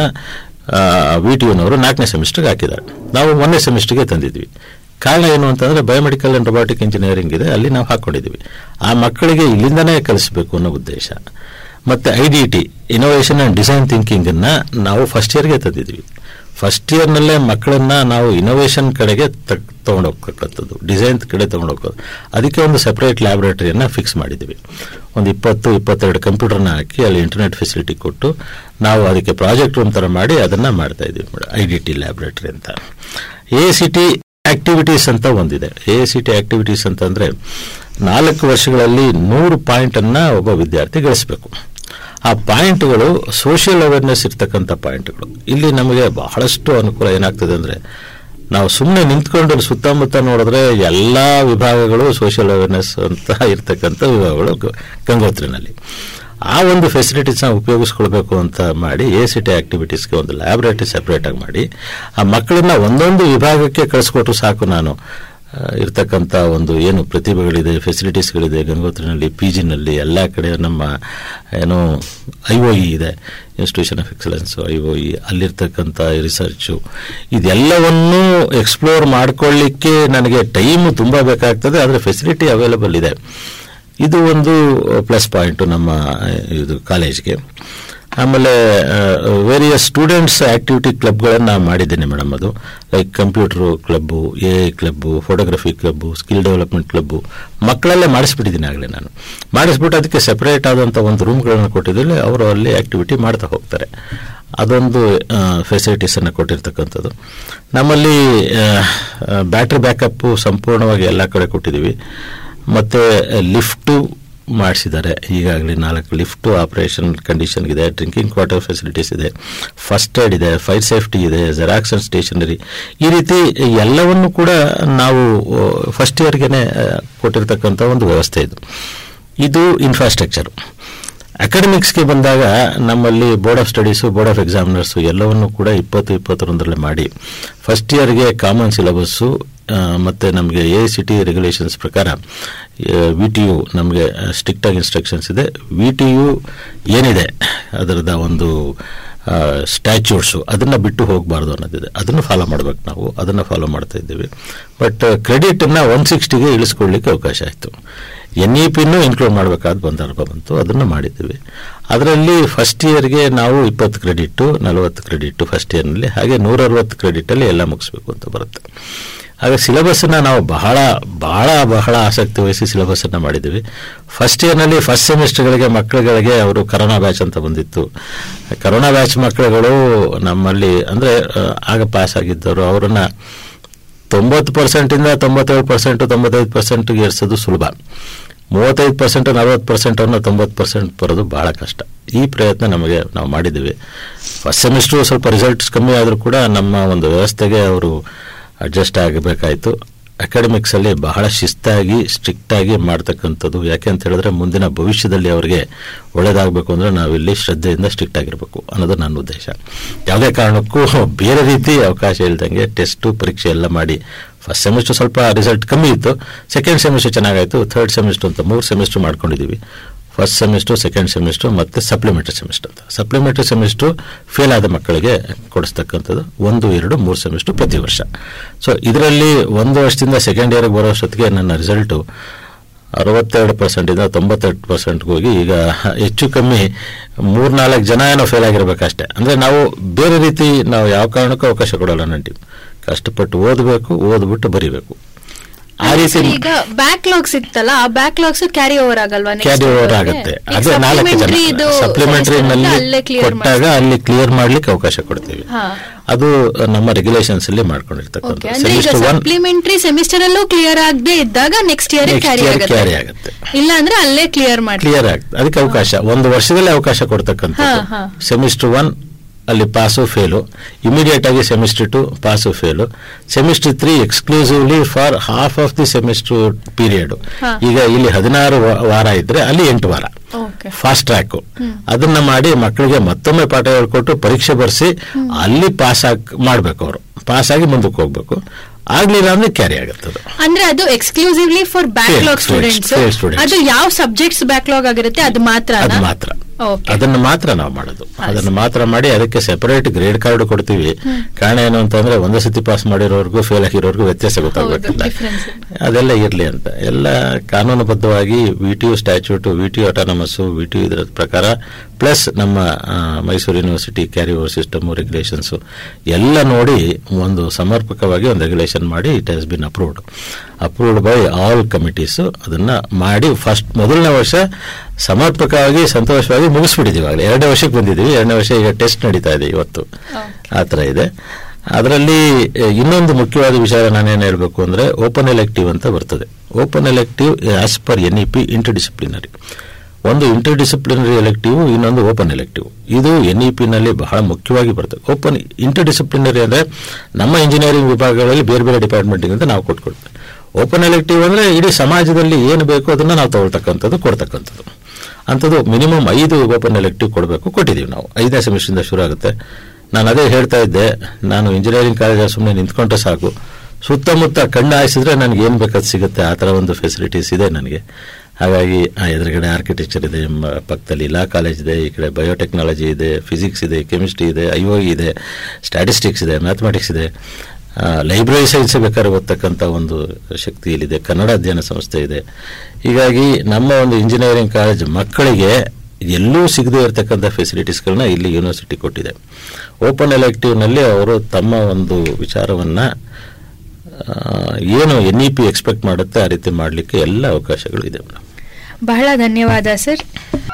ವಿ ಟಿ ಯುನವರು ನಾಲ್ಕನೇ ಸೆಮಿಸ್ಟರ್ಗೆ ಹಾಕಿದ್ದಾರೆ ನಾವು ಒಂದನೇ ಸೆಮಿಸ್ಟರ್ಗೆ ತಂದಿದ್ವಿ ಕಾರಣ ಏನು ಅಂತಂದ್ರೆ ಬಯೋಮೆಡಿಕಲ್ ಅಂಡ್ ರೊಬಾಟಿಕ್ ಇಂಜಿನಿಯರಿಂಗ್ ಇದೆ ಅಲ್ಲಿ ನಾವು ಹಾಕೊಂಡಿದ್ದೀವಿ ಆ ಮಕ್ಕಳಿಗೆ ಇಲ್ಲಿಂದನೇ ಕಲಿಸಬೇಕು ಅನ್ನೋ ಉದ್ದೇಶ ಮತ್ತೆ I D T innovation and design thinking ಅನ್ನ ನಾವು ಫಸ್ಟ್ ಇಯರ್ಗೆ ತಂದಿದ್ವಿ ಫಸ್ಟ್ ಇಯರ್ನಲ್ಲೇ ಮಕ್ಕಳನ್ನ ನಾವು ಇನೋವೇಷನ್ ಕಡೆಗೆ ತಗೊಂಡೋಗ್ತಕ್ಕಂಥದ್ದು ಡಿಸೈನ್ ಕಡೆ ತಗೊಂಡೋಗೋದು ಅದಕ್ಕೆ ಒಂದು ಸೆಪರೇಟ್ ಲ್ಯಾಬೊರೇಟರಿಯನ್ನು ಫಿಕ್ಸ್ ಮಾಡಿದ್ವಿ ಒಂದು ಇಪ್ಪತ್ತು ಇಪ್ಪತ್ತೆರಡು ಕಂಪ್ಯೂಟರ್ನ ಹಾಕಿ ಅಲ್ಲಿ ಇಂಟರ್ನೆಟ್ ಫೆಸಿಲಿಟಿ ಕೊಟ್ಟು ನಾವು ಅದಕ್ಕೆ ಪ್ರಾಜೆಕ್ಟ್ ರೂಮ್ ಥರ ಮಾಡಿ ಅದನ್ನ ಮಾಡ್ತಾ ಇದ್ದೀವಿ ಐ ಡಿ ಟಿ ಲ್ಯಾಬೊರೇಟರಿ ಅಂತ ಎ ಸಿ ಟಿ ಆಕ್ಟಿವಿಟೀಸ್ ಅಂತ ಒಂದಿದೆ ಎ ಸಿ ಟಿ ಆಕ್ಟಿವಿಟೀಸ್ ಅಂತಂದ್ರೆ ನಾಲ್ಕು ವರ್ಷಗಳಲ್ಲಿ ನೂರು ಪಾಯಿಂಟ್ ಅನ್ನ ಒಬ್ಬ ವಿದ್ಯಾರ್ಥಿ ಗಳಿಸಬೇಕು ಆ ಪಾಯಿಂಟ್ಗಳು ಸೋಷಿಯಲ್ ಅವೇರ್ನೆಸ್ ಇರ್ತಕ್ಕಂಥ ಪಾಯಿಂಟ್ಗಳು ಇಲ್ಲಿ ನಮಗೆ ಬಹಳಷ್ಟು ಅನುಕೂಲ ಏನಾಗ್ತದೆ ಅಂದ್ರೆ ನಾವು ಸುಮ್ಮನೆ ನಿಂತ್ಕೊಂಡು ಸುತ್ತಮುತ್ತ ನೋಡಿದ್ರೆ ಎಲ್ಲಾ ವಿಭಾಗಗಳು ಸೋಷಿಯಲ್ ಅವೇರ್ನೆಸ್ ಅಂತ ಇರ್ತಕ್ಕಂಥ ವಿಭಾಗಗಳು ಗ- ಗಂಗೋತ್ರಿನಲ್ಲಿ ಆ ಒಂದು ಫೆಸಿಲಿಟೀಸ್ನ ಉಪಯೋಗಿಸ್ಕೊಳ್ಬೇಕು ಅಂತ ಮಾಡಿ ಎ ಸಿ ಟಿ ಆಕ್ಟಿವಿಟೀಸ್ಗೆ ಒಂದು ಲ್ಯಾಬೊರೇಟರಿ ಸೆಪರೇಟ್ ಆಗಿ ಮಾಡಿ ಆ ಮಕ್ಕಳನ್ನ ಒಂದೊಂದು ವಿಭಾಗಕ್ಕೆ ಕಳಿಸ್ಕೊಟ್ರು ಸಾಕು ನಾನು ಆ, ಇರ್ತಕ್ಕಂಥ ಒಂದು ಏನು ಪ್ರತಿಭೆಗಳಿದೆ ಫೆಸಿಲಿಟೀಸ್ಗಳಿದೆ ಗಂಗೋತ್ರಿನಲ್ಲಿ ಪಿ ಜಿನಲ್ಲಿ ಎಲ್ಲ ಕಡೆ ನಮ್ಮ ಏನು ಐ ಒ ಇ ಇದೆ institution of excellence I O E ಅಲ್ಲಿರ್ತಕ್ಕಂಥ ರಿಸರ್ಚು ಇದೆಲ್ಲವನ್ನೂ ಎಕ್ಸ್ಪ್ಲೋರ್ ಮಾಡ್ಕೊಳ್ಳಿಕ್ಕೆ ನನಗೆ ಟೈಮ್ ತುಂಬ ಬೇಕಾಗ್ತದೆ ಆದರೆ ಫೆಸಿಲಿಟಿ ಅವೈಲಬಲ್ ಇದೆ ಇದು ಒಂದು ಪ್ಲಸ್ ಪಾಯಿಂಟ್ ನಮ್ಮ ಇದು ಕಾಲೇಜ್ಗೆ ಆಮೇಲೆ ವೇರಿಯಸ್ ಸ್ಟೂಡೆಂಟ್ಸ್ ಆಕ್ಟಿವಿಟಿ ಕ್ಲಬ್ಗಳನ್ನು ಮಾಡಿದ್ದೇನೆ ಮೇಡಮ್ ಅದು like computer club A I club photography club skill development club ಮಕ್ಕಳಲ್ಲೇ ಮಾಡಿಸ್ಬಿಟ್ಟಿದ್ದೀನಿ ಆಗಲೇ ನಾನು ಮಾಡಿಸ್ಬಿಟ್ಟು ಅದಕ್ಕೆ ಸೆಪರೇಟ್ ಆದಂಥ ಒಂದು ರೂಮ್ಗಳನ್ನು ಕೊಟ್ಟಿದ್ದಲ್ಲಿ ಅವರು ಅಲ್ಲಿ ಆಕ್ಟಿವಿಟಿ ಮಾಡ್ತಾ ಹೋಗ್ತಾರೆ ಅದೊಂದು ಫೆಸಿಲಿಟೀಸನ್ನು ಕೊಟ್ಟಿರ್ತಕ್ಕಂಥದ್ದು ನಮ್ಮಲ್ಲಿ ಬ್ಯಾಟ್ರಿ ಬ್ಯಾಕಪ್ಪು ಸಂಪೂರ್ಣವಾಗಿ ಎಲ್ಲ ಕಡೆ ಕೊಟ್ಟಿದ್ದೀವಿ ಮತ್ತು ಲಿಫ್ಟು ಮಾಡಿಸಿದ್ದಾರೆ ಈಗಾಗಲೇ ನಾಲ್ಕು ಲಿಫ್ಟು ಆಪರೇಷನ್ ಕಂಡೀಷನ್ ಇದೆ ಡ್ರಿಂಕಿಂಗ್ ವಾಟರ್ ಫೆಸಿಲಿಟೀಸ್ ಇದೆ ಫಸ್ಟ್ ಏಡ್ ಇದೆ ಫೈರ್ ಸೇಫ್ಟಿ ಇದೆ ಜೆರಾಕ್ಸ್ ಅಂಡ್ ಸ್ಟೇಷನರಿ ಈ ರೀತಿ ಎಲ್ಲವನ್ನು ಕೂಡ ನಾವು ಫಸ್ಟ್ ಇಯರ್ಗೆನೆ ಕೊಟ್ಟಿರ್ತಕ್ಕಂಥ ಒಂದು ವ್ಯವಸ್ಥೆ ಇದು ಇದು ಇನ್ಫ್ರಾಸ್ಟ್ರಕ್ಚರ್ ಅಕಾಡೆಮಿಕ್ಸ್ಗೆ ಬಂದಾಗ ನಮ್ಮಲ್ಲಿ board of studies board of examiners ಎಲ್ಲವನ್ನು ಕೂಡ ಇಪ್ಪತ್ತು ಇಪ್ಪತ್ತೊಂದರಲ್ಲಿ ಮಾಡಿ ಫಸ್ಟ್ ಇಯರ್ಗೆ ಕಾಮನ್ ಸಿಲೆಬಸ್ಸು ಮತ್ತು ನಮಗೆ ಎ ಸಿ ಟಿ ರೆಗ್ಯುಲೇಷನ್ಸ್ ಪ್ರಕಾರ ವಿ ಟಿ ಯು ನಮಗೆ ಸ್ಟ್ರಿಕ್ಟಾಗಿ ಇನ್ಸ್ಟ್ರಕ್ಷನ್ಸ್ ಇದೆ ವಿ ಟಿ ಯು ಏನಿದೆ ಅದರದ ಒಂದು ಸ್ಟ್ಯಾಚ್ಯೂಟ್ಸು ಅದನ್ನು ಬಿಟ್ಟು ಹೋಗಬಾರ್ದು ಅನ್ನೋದಿದೆ ಅದನ್ನು ಫಾಲೋ ಮಾಡಬೇಕು ನಾವು ಅದನ್ನು ಫಾಲೋ ಮಾಡ್ತಾ ಇದ್ದೀವಿ ಬಟ್ ಕ್ರೆಡಿಟನ್ನು ಒನ್ ಸಿಕ್ಸ್ಟಿಗೆ ಇಳಿಸ್ಕೊಳ್ಳಿಕ್ಕೆ ಅವಕಾಶ ಆಯಿತು ಎನ್ ಇ ಪಿನೂ ಇನ್ಕ್ಲೂಡ್ ಮಾಡಬೇಕಾದ ಸಂದರ್ಭ ಬಂತು ಅದನ್ನು ಮಾಡಿದ್ದೀವಿ ಅದರಲ್ಲಿ ಫಸ್ಟ್ ಇಯರ್ಗೆ ನಾವು ಇಪ್ಪತ್ತು ಕ್ರೆಡಿಟ್ಟು ನಲವತ್ತು ಕ್ರೆಡಿಟ್ಟು ಫಸ್ಟ್ ಇಯರ್ನಲ್ಲಿ ಹಾಗೆ ನೂರ ಅರವತ್ತು ಕ್ರೆಡಿಟಲ್ಲಿ ಎಲ್ಲ ಮುಗಿಸ್ಬೇಕು ಅಂತ ಬರುತ್ತೆ ಹಾಗೆ ಸಿಲೆಬಸ್ಸನ್ನು ನಾವು ಬಹಳ ಬಹಳ ಬಹಳ ಆಸಕ್ತಿ ವಹಿಸಿ ಸಿಲೆಬಸ್ಸನ್ನು ಮಾಡಿದ್ದೀವಿ ಫಸ್ಟ್ ಇಯರ್ನಲ್ಲಿ ಫಸ್ಟ್ ಸೆಮಿಸ್ಟರ್ಗಳಿಗೆ ಮಕ್ಕಳುಗಳಿಗೆ ಅವರು ಕರೋನಾ ಬ್ಯಾಚ್ ಅಂತ ಬಂದಿತ್ತು ಕರೋನಾ ಬ್ಯಾಚ್ ಮಕ್ಕಳುಗಳು ನಮ್ಮಲ್ಲಿ ಅಂದರೆ ಆಗ ಪಾಸ್ ಆಗಿದ್ದವರು ಅವರನ್ನು ತೊಂಬತ್ತು ಪರ್ಸೆಂಟಿಂದ ತೊಂಬತ್ತೇಳು ಪರ್ಸೆಂಟು ತೊಂಬತ್ತೈದು ಪರ್ಸೆಂಟ್ಗೆ ಏರಿಸೋದು ಸುಲಭ ಮೂವತ್ತೈದು ಪರ್ಸೆಂಟ್ ನಲವತ್ತು ಪರ್ಸೆಂಟ್ ಅವ್ರನ್ನ ತೊಂಬತ್ತು ಪರ್ಸೆಂಟ್ ಬರೋದು ಬಹಳ ಕಷ್ಟ ಈ ಪ್ರಯತ್ನ ನಮಗೆ ನಾವು ಮಾಡಿದ್ದೀವಿ ಫಸ್ಟ್ ಸೆಮಿಸ್ಟ್ರು ಸ್ವಲ್ಪ ರಿಸಲ್ಟ್ಸ್ ಕಮ್ಮಿ ಆದರೂ ಕೂಡ ನಮ್ಮ ಒಂದು ವ್ಯವಸ್ಥೆಗೆ ಅವರು ಅಡ್ಜಸ್ಟ್ ಆಗಬೇಕಾಯಿತು ಅಕಾಡೆಮಿಕ್ಸಲ್ಲಿ ಬಹಳ ಶಿಸ್ತಾಗಿ ಸ್ಟ್ರಿಕ್ಟಾಗಿ ಮಾಡ್ತಕ್ಕಂಥದ್ದು ಯಾಕೆ ಅಂತ ಹೇಳಿದ್ರೆ ಮುಂದಿನ ಭವಿಷ್ಯದಲ್ಲಿ ಅವರಿಗೆ ಒಳ್ಳೇದಾಗಬೇಕು ಅಂದರೆ ನಾವಿಲ್ಲಿ ಶ್ರದ್ಧೆಯಿಂದ ಸ್ಟ್ರಿಕ್ಟ್ ಆಗಿರಬೇಕು ಅನ್ನೋದು ನನ್ನ ಉದ್ದೇಶ ಯಾವುದೇ ಕಾರಣಕ್ಕೂ ಬೇರೆ ರೀತಿ ಅವಕಾಶ ಇಲ್ದಂಗೆ ಟೆಸ್ಟು ಪರೀಕ್ಷೆ ಎಲ್ಲ ಮಾಡಿ ಫಸ್ಟ್ ಸೆಮಿಸ್ಟರ್ ಸ್ವಲ್ಪ ರಿಸಲ್ಟ್ ಕಮ್ಮಿ ಇತ್ತು ಸೆಕೆಂಡ್ ಸೆಮಿಸ್ಟರ್ ಚೆನ್ನಾಗಾಯಿತು ಥರ್ಡ್ ಸೆಮಿಸ್ಟರ್ ಅಂತ ಮೂರು ಸೆಮಿಸ್ಟರ್ ಮಾಡ್ಕೊಂಡಿದ್ದೀವಿ ಫಸ್ಟ್ ಸೆಮಿಸ್ಟರ್ ಸೆಕೆಂಡ್ ಸೆಮಿಸ್ಟರ್ ಮತ್ತು ಸಪ್ಲಿಮೆಂಟರಿ ಸೆಮಿಸ್ಟರ್ ಅಂತ ಸಪ್ಲಿಮೆಂಟರಿ ಸೆಮಿಸ್ಟರ್ ಫೇಲ್ ಆದ ಮಕ್ಕಳಿಗೆ ಕೊಡಿಸ್ತಕ್ಕಂಥದ್ದು ಒಂದು ಎರಡು ಮೂರು ಸೆಮಿಸ್ಟರ್ ಪ್ರತಿ ವರ್ಷ ಸೊ ಇದರಲ್ಲಿ ಒಂದು ವರ್ಷದಿಂದ ಸೆಕೆಂಡ್ ಇಯರ್ಗೆ ಬರೋ ಅಷ್ಟೊತ್ತಿಗೆ ನನ್ನ ರಿಸಲ್ಟು ಅರವತ್ತೆರಡು ಪರ್ಸೆಂಟಿಂದ ತೊಂಬತ್ತೆರಡು ಪರ್ಸೆಂಟ್ಗೆ ಹೋಗಿ ಈಗ ಹೆಚ್ಚು ಕಮ್ಮಿ ಮೂರ್ನಾಲ್ಕು ಜನ ಏನೋ ಫೇಲ್ ಆಗಿರ್ಬೇಕಷ್ಟೇ ಅಂದರೆ ನಾವು ಬೇರೆ ರೀತಿ ನಾವು ಯಾವ ಕಾರಣಕ್ಕೂ ಅವಕಾಶ ಕೊಡಲ್ಲ ನನ್ನ ಟೀಮ್ ಕಷ್ಟಪಟ್ಟು ಓದಬೇಕು ಓದ್ಬಿಟ್ಟು ಬರಿಬೇಕು ಆ ರೀತಿ ಈಗ ಬ್ಯಾಕ್ಲಾಗ್ಸ್ ಇತ್ತಲ್ಲ ಆ ಬ್ಯಾಕ್ಲಾಗ್ಸ್ ಕ್ಯಾರಿ ಓವರ್ ಆಗಲ್ವಾ next ಕ್ಯಾರಿ ಓವರ್ year ಗೆ? ಆಗುತ್ತೆ ಈಗ ಅದೇ ನಾಲ್ಕು supplementary ಇದು ಜನ ಸಪ್ಲಿಮೆಂಟರಿ semester ನಲ್ಲಿ ಅಲ್ಲೇ clear ಕೊಟ್ಟಾಗ ಅಲ್ಲಿ ಕ್ಲಿಯರ್ ಮಾಡ್ಲಿಕ್ಕೆ ಅವಕಾಶ ಕೊಡ್ತೀವಿ ಹಾ. ಅದು ನಮ್ಮ ರೆಗ್ಯುಲೇಷನ್ಸ್ ಅಲ್ಲಿ ಓಕೆ ಮಾಡ್ಕೊಂಡಿರ್ತಕ್ಕಂಥ ಅಂದ್ರೆ ಈಗ ಸೆಮಿಸ್ಟರ್ ಒನ್ ಸಪ್ಲಿಮೆಂಟರಿ ಸೆಮಿಸ್ಟರ್ ಅಲ್ಲೂ ಕ್ಲಿಯರ್ ಆಗದೆ ಇದ್ದಾಗ next year Next carry year ಆಗುತ್ತೆ carry ಆಗುತ್ತೆ. ಇಲ್ಲ ಅಂದ್ರೆ ಅಲ್ಲೇ ಕ್ಲಿಯರ್ ಮಾಡಿ ಕ್ಲಿಯರ್ ಆಗ್ತದೆ ಅದಕ್ಕೆ ಅವಕಾಶ ಒಂದು ವರ್ಷದಲ್ಲಿ ಅವಕಾಶ ಕೊಡ್ತಕ್ಕಂಥದ್ದು ಹಾ, ಹಾ. ಸೆಮಿಸ್ಟರ್ ಒನ್ ಅಲ್ಲಿ ಪಾಸು ಫೇಲು ಇಮಿಡಿಯೇಟ್ ಆಗಿ semester two pass fail semester three exclusively for half of the semester period ಹಾ. ಈಗ ಇಲ್ಲಿ ಹದಿನಾರು ವ- ವಾರ ಇದ್ರೆ ಅಲ್ಲಿ ಎಂಟು ವಾರ ಓಕೆ ಫಾಸ್ಟ್ ಟ್ರ್ಯಾಕ್ ಅದನ್ನ ಮಾಡಿ ಮಕ್ಕಳಿಗೆ ಮತ್ತೊಮ್ಮೆ ಪಾಠ ಹೇಳ್ಕೊಟ್ಟು ಪರೀಕ್ಷೆ ಬರ್ಸಿ ಅಲ್ಲಿ ಪಾಸ್ ಆಗ್ ಮಾಡ್ಬೇಕು ಅವರು ಪಾಸ್ ಆಗಿ ಮುಂದಕ್ಕೆ ಹೋಗ್ಬೇಕು ಆಗ್ಲಿಲ್ಲ ಅಂದ್ರೆ ಕ್ಯಾರಿ ಆಗುತ್ತೆ ಅದು ಅಂದ್ರೆ ಅದು exclusively for backlog Fail students, students fail students. ಅದು ಯಾವ ಸಬ್ಜೆಕ್ಟ್ಸ್ ಬ್ಯಾಕ್ಲಾಗ್ ಆಗಿರುತ್ತೆ ಅದು ಮಾತ್ರ ಅದು ಮಾತ್ರ ಓಕೆ ಅದನ್ನು ಮಾತ್ರ ನಾವು ಮಾಡೋದು ಅದನ್ನು ಮಾತ್ರ ಮಾಡಿ ಅದಕ್ಕೆ ಸೆಪರೇಟ್ ಗ್ರೇಡ್ ಕಾರ್ಡ್ ಕೊಡ್ತೀವಿ ಕಾರಣ ಏನು ಅಂತಂದ್ರೆ ಒಂದು ಸತಿ ಪಾಸ್ ಮಾಡಿರೋರ್ಗೂ ಫೇಲ್ ಆಗಿರೋರ್ಗೂ ವ್ಯತ್ಯಾಸ ಗೊತ್ತಾಗಬೇಕಲ್ಲ difference. ಅದೆಲ್ಲ ಇರಲಿ ಅಂತ ಎಲ್ಲ ಕಾನೂನುಬದ್ಧವಾಗಿ V T U statute V T U autonomous V T U ಇದರ ಪ್ರಕಾರ ಪ್ಲಸ್ ನಮ್ಮ ಆ, Mysuru university carry over system regulations ಎಲ್ಲ ನೋಡಿ ಒಂದು ಸಮರ್ಪಕವಾಗಿ ಒಂದು ರೆಗ್ಯುಲೇಷನ್ ಮಾಡಿ it has been approved approved by all committees ಅದನ್ನ ಮಾಡಿ ಫಸ್ಟ್ ಮೊದಲನೇ ವರ್ಷ ಸಮರ್ಪಕವಾಗಿ ಸಂತೋಷವಾಗಿ ಮುಗಿಸ್ಬಿಟ್ಟಿದ್ದೀವಿ ಆಗಲೇ ಎರಡನೇ ವರ್ಷಕ್ಕೆ ಬಂದಿದ್ದೀವಿ ಎರಡನೇ ವರ್ಷ ಈಗ ಟೆಸ್ಟ್ ನಡೀತಾ ಇದೆ ಇವತ್ತು ಆ ಥರ ಇದೆ ಅದರಲ್ಲಿ ಇನ್ನೊಂದು ಮುಖ್ಯವಾದ ವಿಚಾರ ನಾನೇನು ಹೇಳಬೇಕು ಅಂದರೆ ಓಪನ್ ಎಲೆಕ್ಟಿವ್ ಅಂತ ಬರ್ತದೆ open elective as per N E P interdisciplinary ಒಂದು ಇಂಟರ್ ಡಿಸಿಪ್ಲಿನರಿ ಎಲೆಕ್ಟಿವ್ ಇನ್ನೊಂದು ಓಪನ್ ಎಲೆಕ್ಟಿವ್ ಇದು ಎನ್ ಇ ಪಿನಲ್ಲಿ ಬಹಳ ಮುಖ್ಯವಾಗಿ ಬರ್ತದೆ ಓಪನ್ ಇಂಟರ್ ಡಿಸಿಪ್ಲಿನರಿ ಅಂದರೆ ನಮ್ಮ ಇಂಜಿನಿಯರಿಂಗ್ ವಿಭಾಗಗಳಲ್ಲಿ ಬೇರೆ ಬೇರೆ ಡಿಪಾರ್ಟ್ಮೆಂಟಿಗಿಂತ ನಾವು ಕೊಟ್ಕೊಡ್ತೇವೆ ಓಪನ್ ಎಲೆಕ್ಟಿವ್ ಅಂದರೆ ಇಡೀ ಸಮಾಜದಲ್ಲಿ ಏನು ಬೇಕೋ ಅದನ್ನು ನಾವು ತಗೊಳ್ತಕ್ಕಂಥದ್ದು ಕೊಡ್ತಕ್ಕಂಥದ್ದು ಅಂಥದ್ದು ಮಿನಿಮಮ್ ಐದು ಓಪನ್ ಎಲೆಕ್ಟಿವ್ ಕೊಡಬೇಕು ಕೊಟ್ಟಿದ್ದೀವಿ ನಾವು ಐದನೇ ಸೆಮಿಸ್ಟ್ರಿಂದ ಶುರು ಆಗುತ್ತೆ ನಾನು ಅದೇ ಹೇಳ್ತಾ ಇದ್ದೆ ನಾನು ಇಂಜಿನಿಯರಿಂಗ್ ಕಾಲೇಜಲ್ಲಿ ಸುಮ್ಮನೆ ನಿಂತ್ಕೊಂಡ್ರೆ ಸಾಕು ಸುತ್ತಮುತ್ತ ಕಣ್ಣು ಹಾಯಿಸಿದ್ರೆ ನನಗೆ ಏನು ಬೇಕಾದ್ ಸಿಗುತ್ತೆ ಆ ಥರ ಒಂದು ಫೆಸಿಲಿಟೀಸ್ ಇದೆ ನನಗೆ ಹಾಗಾಗಿ ಆ ಎದುರುಗಡೆ ಆರ್ಕಿಟೆಕ್ಚರ್ ಇದೆ ಮ- ಪಕ್ಕದಲ್ಲಿ ಲಾ ಕಾಲೇಜ್ ಇದೆ ಈ ಕಡೆ ಬಯೋಟೆಕ್ನಾಲಜಿ ಇದೆ ಫಿಸಿಕ್ಸ್ ಇದೆ ಕೆಮಿಸ್ಟ್ರಿ ಇದೆ ಐ ಒ ಇದೆ ಸ್ಟ್ಯಾಟಿಸ್ಟಿಕ್ಸ್ ಇದೆ ಮ್ಯಾಥಮೆಟಿಕ್ಸ್ ಇದೆ ಲೈಬ್ರರಿ ಸೈನ್ಸ್ ಬೇಕಾದ್ರೆ ಓದ್ತಕ್ಕಂಥ ಒಂದು ಶಕ್ತಿ ಇಲ್ಲಿದೆ ಕನ್ನಡ ಅಧ್ಯಯನ ಸಂಸ್ಥೆ ಇದೆ ಹೀಗಾಗಿ ನಮ್ಮ ಒಂದು ಇಂಜಿನಿಯರಿಂಗ್ ಕಾಲೇಜ್ ಮಕ್ಕಳಿಗೆ ಎಲ್ಲೂ ಸಿಗದೇ ಇರತಕ್ಕಂಥ ಫೆಸಿಲಿಟೀಸ್ಗಳನ್ನ ಇಲ್ಲಿ ಯೂನಿವರ್ಸಿಟಿ ಕೊಟ್ಟಿದೆ ಓಪನ್ ಎಲೆಕ್ಟಿವ್ನಲ್ಲಿ ಅವರು ತಮ್ಮ ಒಂದು ವಿಚಾರವನ್ನು ಏನು ಎನ್ ಇ ಪಿ ಎಕ್ಸ್ಪೆಕ್ಟ್ ಮಾಡುತ್ತೆ ಆ ರೀತಿ ಮಾಡಲಿಕ್ಕೆ ಎಲ್ಲ ಅವಕಾಶಗಳು ಇದೆ ಮೇಡಮ್ ಬಹಳ ಧನ್ಯವಾದ ಸರ್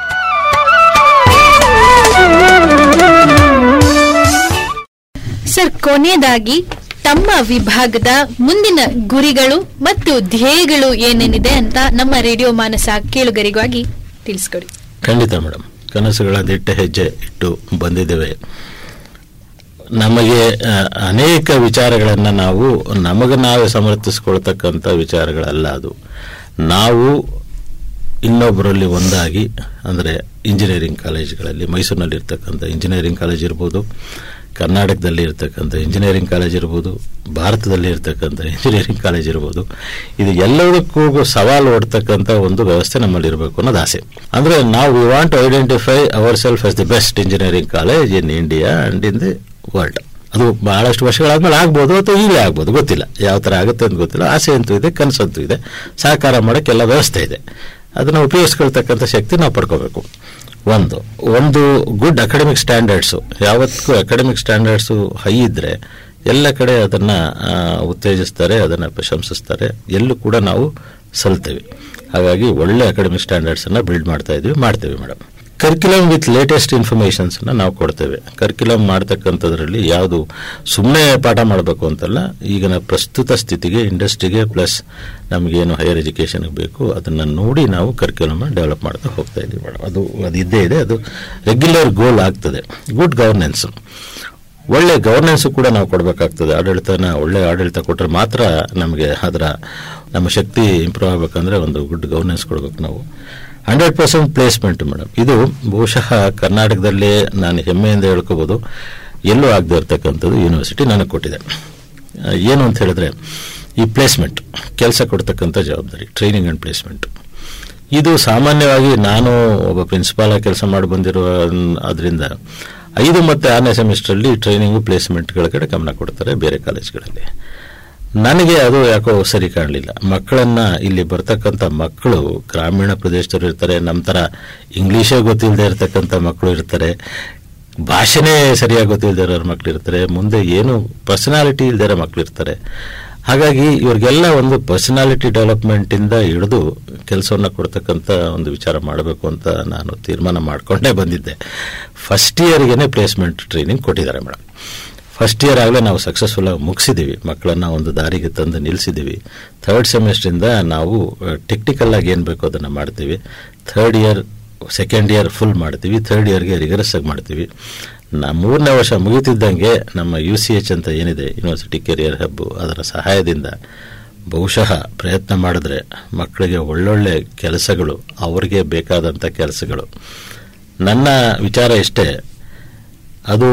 ಸರ್ ಕೊನೆಯದಾಗಿ ತಮ್ಮ ವಿಭಾಗದ ಮುಂದಿನ ಗುರಿಗಳು ಮತ್ತು ಧ್ಯೇಯಗಳು ಏನೇನಿದೆ ಅಂತ ನಮ್ಮ ರೇಡಿಯೋ ಮಾನಸ ಕೇಳುಗರಿಗಾಗಿ ತಿಳಿಸ್ಕೊಡಿ ಖಂಡಿತ ಮೇಡಮ್ ಕನಸುಗಳ ದಿಟ್ಟ ಹೆಜ್ಜೆ ಇಟ್ಟು ಬಂದಿದ್ದೇವೆ ನಮಗೆ ಆ, ಅನೇಕ ವಿಚಾರಗಳನ್ನು ನಾವು ನಮಗೆ ನಾವೇ ಸಮರ್ಥಿಸ್ಕೊಳ್ತಕ್ಕಂಥ ವಿಚಾರಗಳಲ್ಲ ಅದು ನಾವು ಇನ್ನೊಬ್ಬರಲ್ಲಿ ಒಂದಾಗಿ ಅಂದರೆ ಇಂಜಿನಿಯರಿಂಗ್ ಕಾಲೇಜುಗಳಲ್ಲಿ ಮೈಸೂರಿನಲ್ಲಿ ಇರ್ತಕ್ಕಂಥ ಇಂಜಿನಿಯರಿಂಗ್ ಕಾಲೇಜ್ ಇರ್ಬೋದು ಕರ್ನಾಟಕದಲ್ಲಿ ಇರ್ತಕ್ಕಂಥ ಇಂಜಿನಿಯರಿಂಗ್ ಕಾಲೇಜ್ ಇರ್ಬೋದು ಭಾರತದಲ್ಲಿ ಇರ್ತಕ್ಕಂಥ ಇಂಜಿನಿಯರಿಂಗ್ ಕಾಲೇಜ್ ಇರ್ಬೋದು ಇದು ಎಲ್ಲದಕ್ಕೂ ಸವಾಲು ಒಡ್ತಕ್ಕಂಥ ಒಂದು ವ್ಯವಸ್ಥೆ ನಮ್ಮಲ್ಲಿ ಇರಬೇಕು ಅನ್ನೋದು ಆಸೆ ಅಂದರೆ ನಾವು we want to identify our self as the best engineering college in India and in the world ಅದು ಬಹಳಷ್ಟು ವರ್ಷಗಳಾದ್ಮೇಲೆ ಆಗ್ಬೋದು ಅಥವಾ ಈಗಲೇ ಆಗ್ಬೋದು ಗೊತ್ತಿಲ್ಲ ಯಾವ ಥರ ಆಗುತ್ತೆ ಅಂತ ಗೊತ್ತಿಲ್ಲ ಆಸೆ ಅಂತೂ ಇದೆ ಕನಸಂತೂ ಇದೆ ಸಹಕಾರ ಮಾಡೋಕ್ಕೆಲ್ಲ ವ್ಯವಸ್ಥೆ ಇದೆ ಅದನ್ನು ಉಪಯೋಗಿಸ್ಕೊಳ್ತಕ್ಕಂಥ ಶಕ್ತಿ ನಾವು ಪಡ್ಕೋಬೇಕು ಒಂದು ಒಂದು ಗುಡ್ ಅಕಾಡೆಮಿಕ್ ಸ್ಟ್ಯಾಂಡರ್ಡ್ಸು ಯಾವತ್ತಿಗೂ ಅಕಾಡೆಮಿಕ್ ಸ್ಟ್ಯಾಂಡರ್ಡ್ಸು ಹೈ ಇದ್ದರೆ ಎಲ್ಲ ಕಡೆ ಅದನ್ನು ಉತ್ತೇಜಿಸ್ತಾರೆ ಅದನ್ನು ಪ್ರಶಂಸಿಸ್ತಾರೆ ಎಲ್ಲೂ ಕೂಡ ನಾವು ಸಲ್ತೇವೆ ಹಾಗಾಗಿ ಒಳ್ಳೆ ಅಕಾಡೆಮಿಕ್ ಸ್ಟ್ಯಾಂಡರ್ಡ್ಸನ್ನು ಬಿಲ್ಡ್ ಮಾಡ್ತಾ ಇದ್ವಿ ಮಾಡ್ತೇವೆ ಮೇಡಮ್ ಕರಿಕ್ಯುಲಮ್ ವಿತ್ ಲೇಟೆಸ್ಟ್ ಇನ್ಫಾರ್ಮೇಷನ್ಸ್ನ ನಾವು ಕೊಡ್ತೇವೆ ಕರಿಕ್ಯುಲಮ್ ಮಾಡ್ತಕ್ಕಂಥದ್ರಲ್ಲಿ ಯಾವುದು ಸುಮ್ಮನೆ ಪಾಠ ಮಾಡಬೇಕು ಅಂತಲ್ಲ ಈಗಿನ ಪ್ರಸ್ತುತ ಸ್ಥಿತಿಗೆ ಇಂಡಸ್ಟ್ರಿಗೆ ಪ್ಲಸ್ ನಮಗೇನು ಹೈಯರ್ ಎಜುಕೇಷನ್ಗೆ ಬೇಕು ಅದನ್ನು ನೋಡಿ ನಾವು ಕರಿಕ್ಯುಲಮ್ ಡೆವಲಪ್ ಮಾಡ್ತಾ ಹೋಗ್ತಾ ಇದ್ದೀವಿ ಮೇಡಮ್ ಅದು ಅದು ಇದ್ದೇ ಇದೆ ಅದು ರೆಗ್ಯುಲರ್ ಗೋಲ್ ಆಗ್ತದೆ ಗುಡ್ ಗವರ್ನೆನ್ಸ್ ಒಳ್ಳೆ ಗವರ್ನೆನ್ಸ್ ಕೂಡ ನಾವು ಕೊಡಬೇಕಾಗ್ತದೆ ಆಡಳಿತನ ಒಳ್ಳೆ ಆಡಳಿತ ಕೊಟ್ಟರೆ ಮಾತ್ರ ನಮಗೆ ಅದರ ನಮ್ಮ ಶಕ್ತಿ ಇಂಪ್ರೂವ್ ಆಗಬೇಕಂದ್ರೆ ಒಂದು ಗುಡ್ ಗವರ್ನೆನ್ಸ್ ಕೊಡಬೇಕು ನಾವು ಹಂಡ್ರೆಡ್ ಪರ್ಸೆಂಟ್ ಪ್ಲೇಸ್ಮೆಂಟ್ ಮೇಡಮ್ ಇದು ಬಹುಶಃ ಕರ್ನಾಟಕದಲ್ಲಿ ನಾನು ಹೆಮ್ಮೆಯಿಂದ ಹೇಳ್ಕೋಬೋದು ಎಲ್ಲೂ ಆಗದೆ ಇರತಕ್ಕಂಥದ್ದು ಯೂನಿವರ್ಸಿಟಿ ನನಗೆ ಕೊಟ್ಟಿದೆ ಆ, ಏನು ಅಂತ ಹೇಳಿದ್ರೆ ಈ ಪ್ಲೇಸ್ಮೆಂಟ್ ಕೆಲಸ ಕೊಡ್ತಕ್ಕಂಥ ಜವಾಬ್ದಾರಿ ಟ್ರೈನಿಂಗ್ ಆ್ಯಂಡ್ ಪ್ಲೇಸ್ಮೆಂಟ್ ಇದು ಸಾಮಾನ್ಯವಾಗಿ ನಾನು ಒಬ್ಬ ಪ್ರಿನ್ಸಿಪಾಲ್ ಆಗಿ ಕೆಲಸ ಮಾಡಿ ಬಂದಿರುವ ಅದರಿಂದ ಐದು ಮತ್ತು ಆರನೇ ಸೆಮಿಸ್ಟ್ರಲ್ಲಿ ಟ್ರೈನಿಂಗು ಪ್ಲೇಸ್ಮೆಂಟ್ಗಳ ಕಡೆ ಗಮನ ಕೊಡ್ತಾರೆ ಬೇರೆ ಕಾಲೇಜ್ಗಳಲ್ಲಿ ನನಗೆ ಅದು ಯಾಕೋ ಸರಿ ಕಾಣಲಿಲ್ಲ ಮಕ್ಕಳನ್ನ ಇಲ್ಲಿ ಬರ್ತಕ್ಕಂಥ ಮಕ್ಕಳು ಗ್ರಾಮೀಣ ಪ್ರದೇಶದವರು ಇರ್ತಾರೆ ನಮ್ಮ ಥರ ಇಂಗ್ಲೀಷೇ ಗೊತ್ತಿಲ್ಲದೆ ಇರತಕ್ಕಂಥ ಮಕ್ಕಳು ಇರ್ತಾರೆ ಭಾಷೆನೇ ಸರಿಯಾಗಿ ಗೊತ್ತಿಲ್ಲದೆ ಇರೋರು ಮಕ್ಕಳು ಇರ್ತಾರೆ ಮುಂದೆ ಏನು ಪರ್ಸನಾಲಿಟಿ ಇಲ್ಲದೆ ಇರೋ ಮಕ್ಕಳು ಇರ್ತಾರೆ ಹಾಗಾಗಿ ಇವ್ರಿಗೆಲ್ಲ ಒಂದು ಪರ್ಸನಾಲಿಟಿ ಡೆವಲಪ್ಮೆಂಟಿಂದ ಹಿಡಿದು ಕೆಲಸವನ್ನು ಕೊಡ್ತಕ್ಕಂಥ ಒಂದು ವಿಚಾರ ಮಾಡಬೇಕು ಅಂತ ನಾನು ತೀರ್ಮಾನ ಮಾಡಿಕೊಂಡೇ ಬಂದಿದ್ದೆ ಫಸ್ಟ್ ಇಯರ್ಗೆ ಪ್ಲೇಸ್ಮೆಂಟ್ ಟ್ರೈನಿಂಗ್ ಕೊಟ್ಟಿದ್ದಾರೆ ಮೇಡಮ್ ಫಸ್ಟ್ ಇಯರ್ ಆಗಲೇ ನಾವು ಸಕ್ಸಸ್ಫುಲ್ ಆಗಿ ಮುಗಿಸಿದ್ದೀವಿ ಮಕ್ಕಳನ್ನ ಒಂದು ದಾರಿಗೆ ತಂದು ನಿಲ್ಲಿಸಿದ್ದೀವಿ ಥರ್ಡ್ ಸೆಮಿಸ್ಟ್ರಿಂದ ನಾವು ಟೆಕ್ನಿಕಲ್ ಆಗಿ ಏನು ಬೇಕೋ ಅದನ್ನು ಮಾಡ್ತೀವಿ third year second year full ಮಾಡ್ತೀವಿ ಥರ್ಡ್ ಇಯರ್ಗೆ ರಿಗರಸ್ ಆಗಿ ಮಾಡ್ತೀವಿ ನಾ ಮೂರನೇ ವರ್ಷ ಮುಗಿತಿದ್ದಂಗೆ ನಮ್ಮ ಯು ಸಿ ಎಚ್ ಅಂತ ಏನಿದೆ ಯೂನಿವರ್ಸಿಟಿ ಕೆರಿಯರ್ ಹಬ್ಬು ಅದರ ಸಹಾಯದಿಂದ ಬಹುಶಃ ಪ್ರಯತ್ನ ಮಾಡಿದ್ರೆ ಮಕ್ಕಳಿಗೆ ಒಳ್ಳೊಳ್ಳೆ ಕೆಲಸಗಳು ಅವರಿಗೆ ಬೇಕಾದಂಥ ಕೆಲಸಗಳು ನನ್ನ ವಿಚಾರ ಇಷ್ಟೇ ಅದು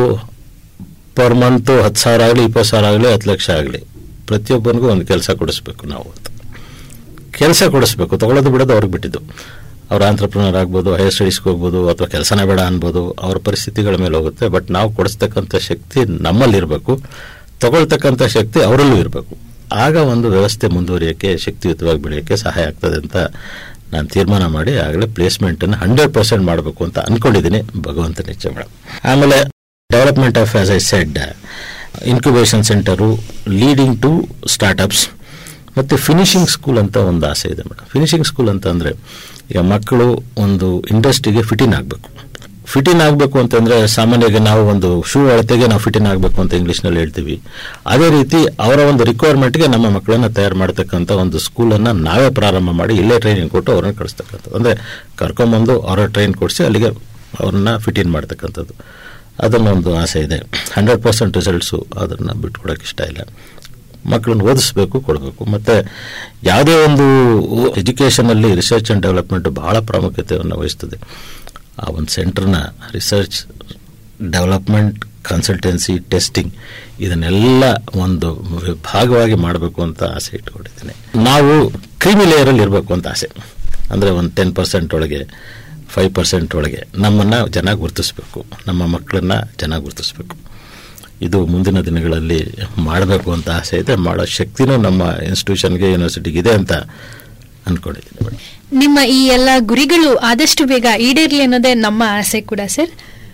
ಪರ್ ಮಂತು ಹತ್ತು ಸಾವಿರ ಆಗಲಿ ಇಪ್ಪತ್ತು ಸಾವಿರ ಆಗಲಿ ಹತ್ತು ಲಕ್ಷ ಆಗಲಿ ಪ್ರತಿಯೊಬ್ಬನಿಗೂ ಒಂದು ಕೆಲಸ ಕೊಡಿಸ್ಬೇಕು ನಾವು ಅಂತ ಕೆಲಸ ಕೊಡಿಸ್ಬೇಕು ತಗೊಳ್ಳೋದು ಬಿಡೋದು ಅವ್ರಿಗೆ ಬಿಟ್ಟಿದ್ದು ಅವ್ರ ಆಂಟ್ರಪ್ರನರ್ ಆಗ್ಬೋದು ಹೈಯರ್ ಸ್ಟಡೀಸ್ಗೆ ಹೋಗ್ಬೋದು ಅಥವಾ ಕೆಲಸನೇ ಬೇಡ ಅನ್ಬೋದು ಅವ್ರ ಪರಿಸ್ಥಿತಿಗಳ ಮೇಲೆ ಹೋಗುತ್ತೆ ಬಟ್ ನಾವು ಕೊಡಿಸ್ತಕ್ಕಂಥ ಶಕ್ತಿ ನಮ್ಮಲ್ಲಿರಬೇಕು ತಗೊಳ್ತಕ್ಕಂಥ ಶಕ್ತಿ ಅವರಲ್ಲೂ ಇರಬೇಕು ಆಗ ಒಂದು ವ್ಯವಸ್ಥೆ ಮುಂದುವರಿಯೋಕ್ಕೆ ಶಕ್ತಿಯುತವಾಗಿ ಬೆಳೆಯೋಕ್ಕೆ ಸಹಾಯ ಆಗ್ತದೆ ಅಂತ ನಾನು ತೀರ್ಮಾನ ಮಾಡಿ ಆಗಲೇ ಪ್ಲೇಸ್ಮೆಂಟನ್ನು ಹಂಡ್ರೆಡ್ ಪರ್ಸೆಂಟ್ ಮಾಡಬೇಕು ಅಂತ ಅಂದ್ಕೊಂಡಿದ್ದೀನಿ ಭಗವಂತನ ಇಚ್ಛೆ ಮೇಡಮ್ ಆಮೇಲೆ development of as I said incubation centre leading to startups ಮತ್ತು ಫಿನಿಷಿಂಗ್ ಸ್ಕೂಲ್ ಅಂತ ಒಂದು ಆಸೆ ಇದೆ ಮೇಡಮ್ ಫಿನಿಷಿಂಗ್ ಸ್ಕೂಲ್ ಅಂತ ಅಂದರೆ ಈಗ ಮಕ್ಕಳು ಒಂದು ಇಂಡಸ್ಟ್ರಿಗೆ ಫಿಟಿನ್ ಆಗಬೇಕು ಫಿಟಿನ್ ಆಗಬೇಕು ಅಂತಂದರೆ ಸಾಮಾನ್ಯವಾಗಿ ನಾವು ಒಂದು ಶೂ ಅಳತೆಗೆ ನಾವು ಫಿಟಿನ್ ಆಗಬೇಕು ಅಂತ ಇಂಗ್ಲೀಷ್ನಲ್ಲಿ ಹೇಳ್ತೀವಿ ಅದೇ ರೀತಿ ಅವರ ಒಂದು ರಿಕ್ವೈರ್ಮೆಂಟ್ಗೆ ನಮ್ಮ ಮಕ್ಕಳನ್ನು ತಯಾರು ಮಾಡ್ತಕ್ಕಂಥ ಒಂದು ಸ್ಕೂಲನ್ನು ನಾವೇ ಪ್ರಾರಂಭ ಮಾಡಿ ಇಲ್ಲೇ ಟ್ರೈನಿಂಗ್ ಕೊಟ್ಟು ಅವ್ರನ್ನ ಕಳಿಸ್ತಕ್ಕಂಥದ್ದು ಅಂದರೆ ಕರ್ಕೊಂಬಂದು ಅವರ ಟ್ರೈನ್ ಕೊಡಿಸಿ ಅಲ್ಲಿಗೆ ಅವ್ರನ್ನ ಫಿಟಿನ್ ಮಾಡ್ತಕ್ಕಂಥದ್ದು ಅದನ್ನೊಂದು ಆಸೆ ಇದೆ ಹಂಡ್ರೆಡ್ ಪರ್ಸೆಂಟ್ ರಿಸಲ್ಟ್ಸು ಅದನ್ನು ಬಿಟ್ಕೊಡೋಕೆ ಇಷ್ಟ ಇಲ್ಲ ಮಕ್ಕಳನ್ನ ಓದಿಸ್ಬೇಕು ಕೊಡಬೇಕು ಮತ್ತು ಯಾವುದೇ ಒಂದು ಎಜುಕೇಷನಲ್ಲಿ ರಿಸರ್ಚ್ ಆ್ಯಂಡ್ ಡೆವಲಪ್ಮೆಂಟ್ ಬಹಳ ಪ್ರಾಮುಖ್ಯತೆಯನ್ನು ವಹಿಸ್ತದೆ ಆ ಒಂದು ಸೆಂಟ್ರನ್ನ ರಿಸರ್ಚ್ ಡೆವಲಪ್ಮೆಂಟ್ ಕನ್ಸಲ್ಟೆನ್ಸಿ ಟೆಸ್ಟಿಂಗ್ ಇದನ್ನೆಲ್ಲ ಒಂದು ಭಾಗವಾಗಿ ಮಾಡಬೇಕು ಅಂತ ಆಸೆ ಇಟ್ಕೊಂಡಿದ್ದೀನಿ ನಾವು ಕ್ರೀಮಿ ಲೇಯರಲ್ಲಿ ಇರಬೇಕು ಅಂತ ಆಸೆ ಅಂದರೆ ಒಂದು ಟೆನ್ ಪರ್ಸೆಂಟ್ ಒಳಗೆ ಫೈವ್ ಪರ್ಸೆಂಟ್ ಒಳಗೆ ನಮ್ಮನ್ನು ಜನ ಗುರುತಿಸ್ಬೇಕು ನಮ್ಮ ಮಕ್ಕಳನ್ನ ಜನ ಗುರುತಿಸ್ಬೇಕು ಇದು ಮುಂದಿನ ದಿನಗಳಲ್ಲಿ ಮಾಡಬೇಕು ಅಂತ ಆಸೆ ಇದೆ ಮಾಡೋ ಶಕ್ತಿನೂ ನಮ್ಮ ಇನ್ಸ್ಟಿಟ್ಯೂಷನ್ಗೆ ಯೂನಿವರ್ಸಿಟಿಗೆ ಇದೆ ಅಂತ ಅನ್ಕೊಂಡಿದ್ದೀನಿ ಮೇಡಮ್ ನಿಮ್ಮ ಈ ಎಲ್ಲ ಗುರಿಗಳು ಆದಷ್ಟು ಬೇಗ ಈಡೇರ್ಲಿ ಅನ್ನೋದೇ ನಮ್ಮ ಆಸೆ ಕೂಡ ಸರ್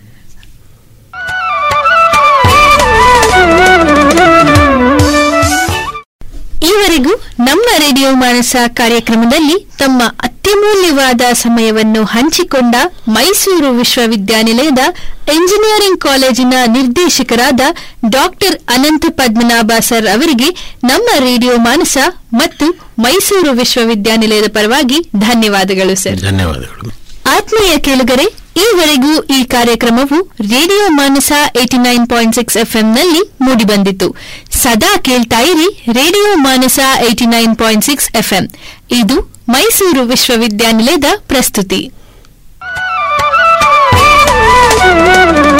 ಈವರೆಗೂ ನಮ್ಮ ರೇಡಿಯೋ ಮಾನಸ ಕಾರ್ಯಕ್ರಮದಲ್ಲಿ ತಮ್ಮ ಅತ್ಯಮೂಲ್ಯವಾದ ಸಮಯವನ್ನು ಹಂಚಿಕೊಂಡ ಮೈಸೂರು ವಿಶ್ವವಿದ್ಯಾನಿಲಯದ ಎಂಜಿನಿಯರಿಂಗ್ ಕಾಲೇಜಿನ ನಿರ್ದೇಶಕರಾದ ಡಾಕ್ಟರ್ ಅನಂತ ಪದ್ಮನಾಭ ಸರ್ ಅವರಿಗೆ ನಮ್ಮ ರೇಡಿಯೋ ಮಾನಸ ಮತ್ತು ಮೈಸೂರು ವಿಶ್ವವಿದ್ಯಾನಿಲಯದ ಪರವಾಗಿ ಧನ್ಯವಾದಗಳು ಸರ್ ಧನ್ಯವಾದಗಳು ಆತ್ಮೀಯ ಕೇಳುಗರೆ ಈವರೆಗೂ ಈ ಕಾರ್ಯಕ್ರಮವು radio Manasa eighty nine point six ಎಫ್ಎಂನಲ್ಲಿ ಮೂಡಿಬಂದಿತು ಸದಾ ಕೇಳ್ತಾ ಇರಿ radio Manasa eighty nine point six FM ಇದು ಮೈಸೂರು ವಿಶ್ವವಿದ್ಯಾನಿಲಯದ ಪ್ರಸ್ತುತಿ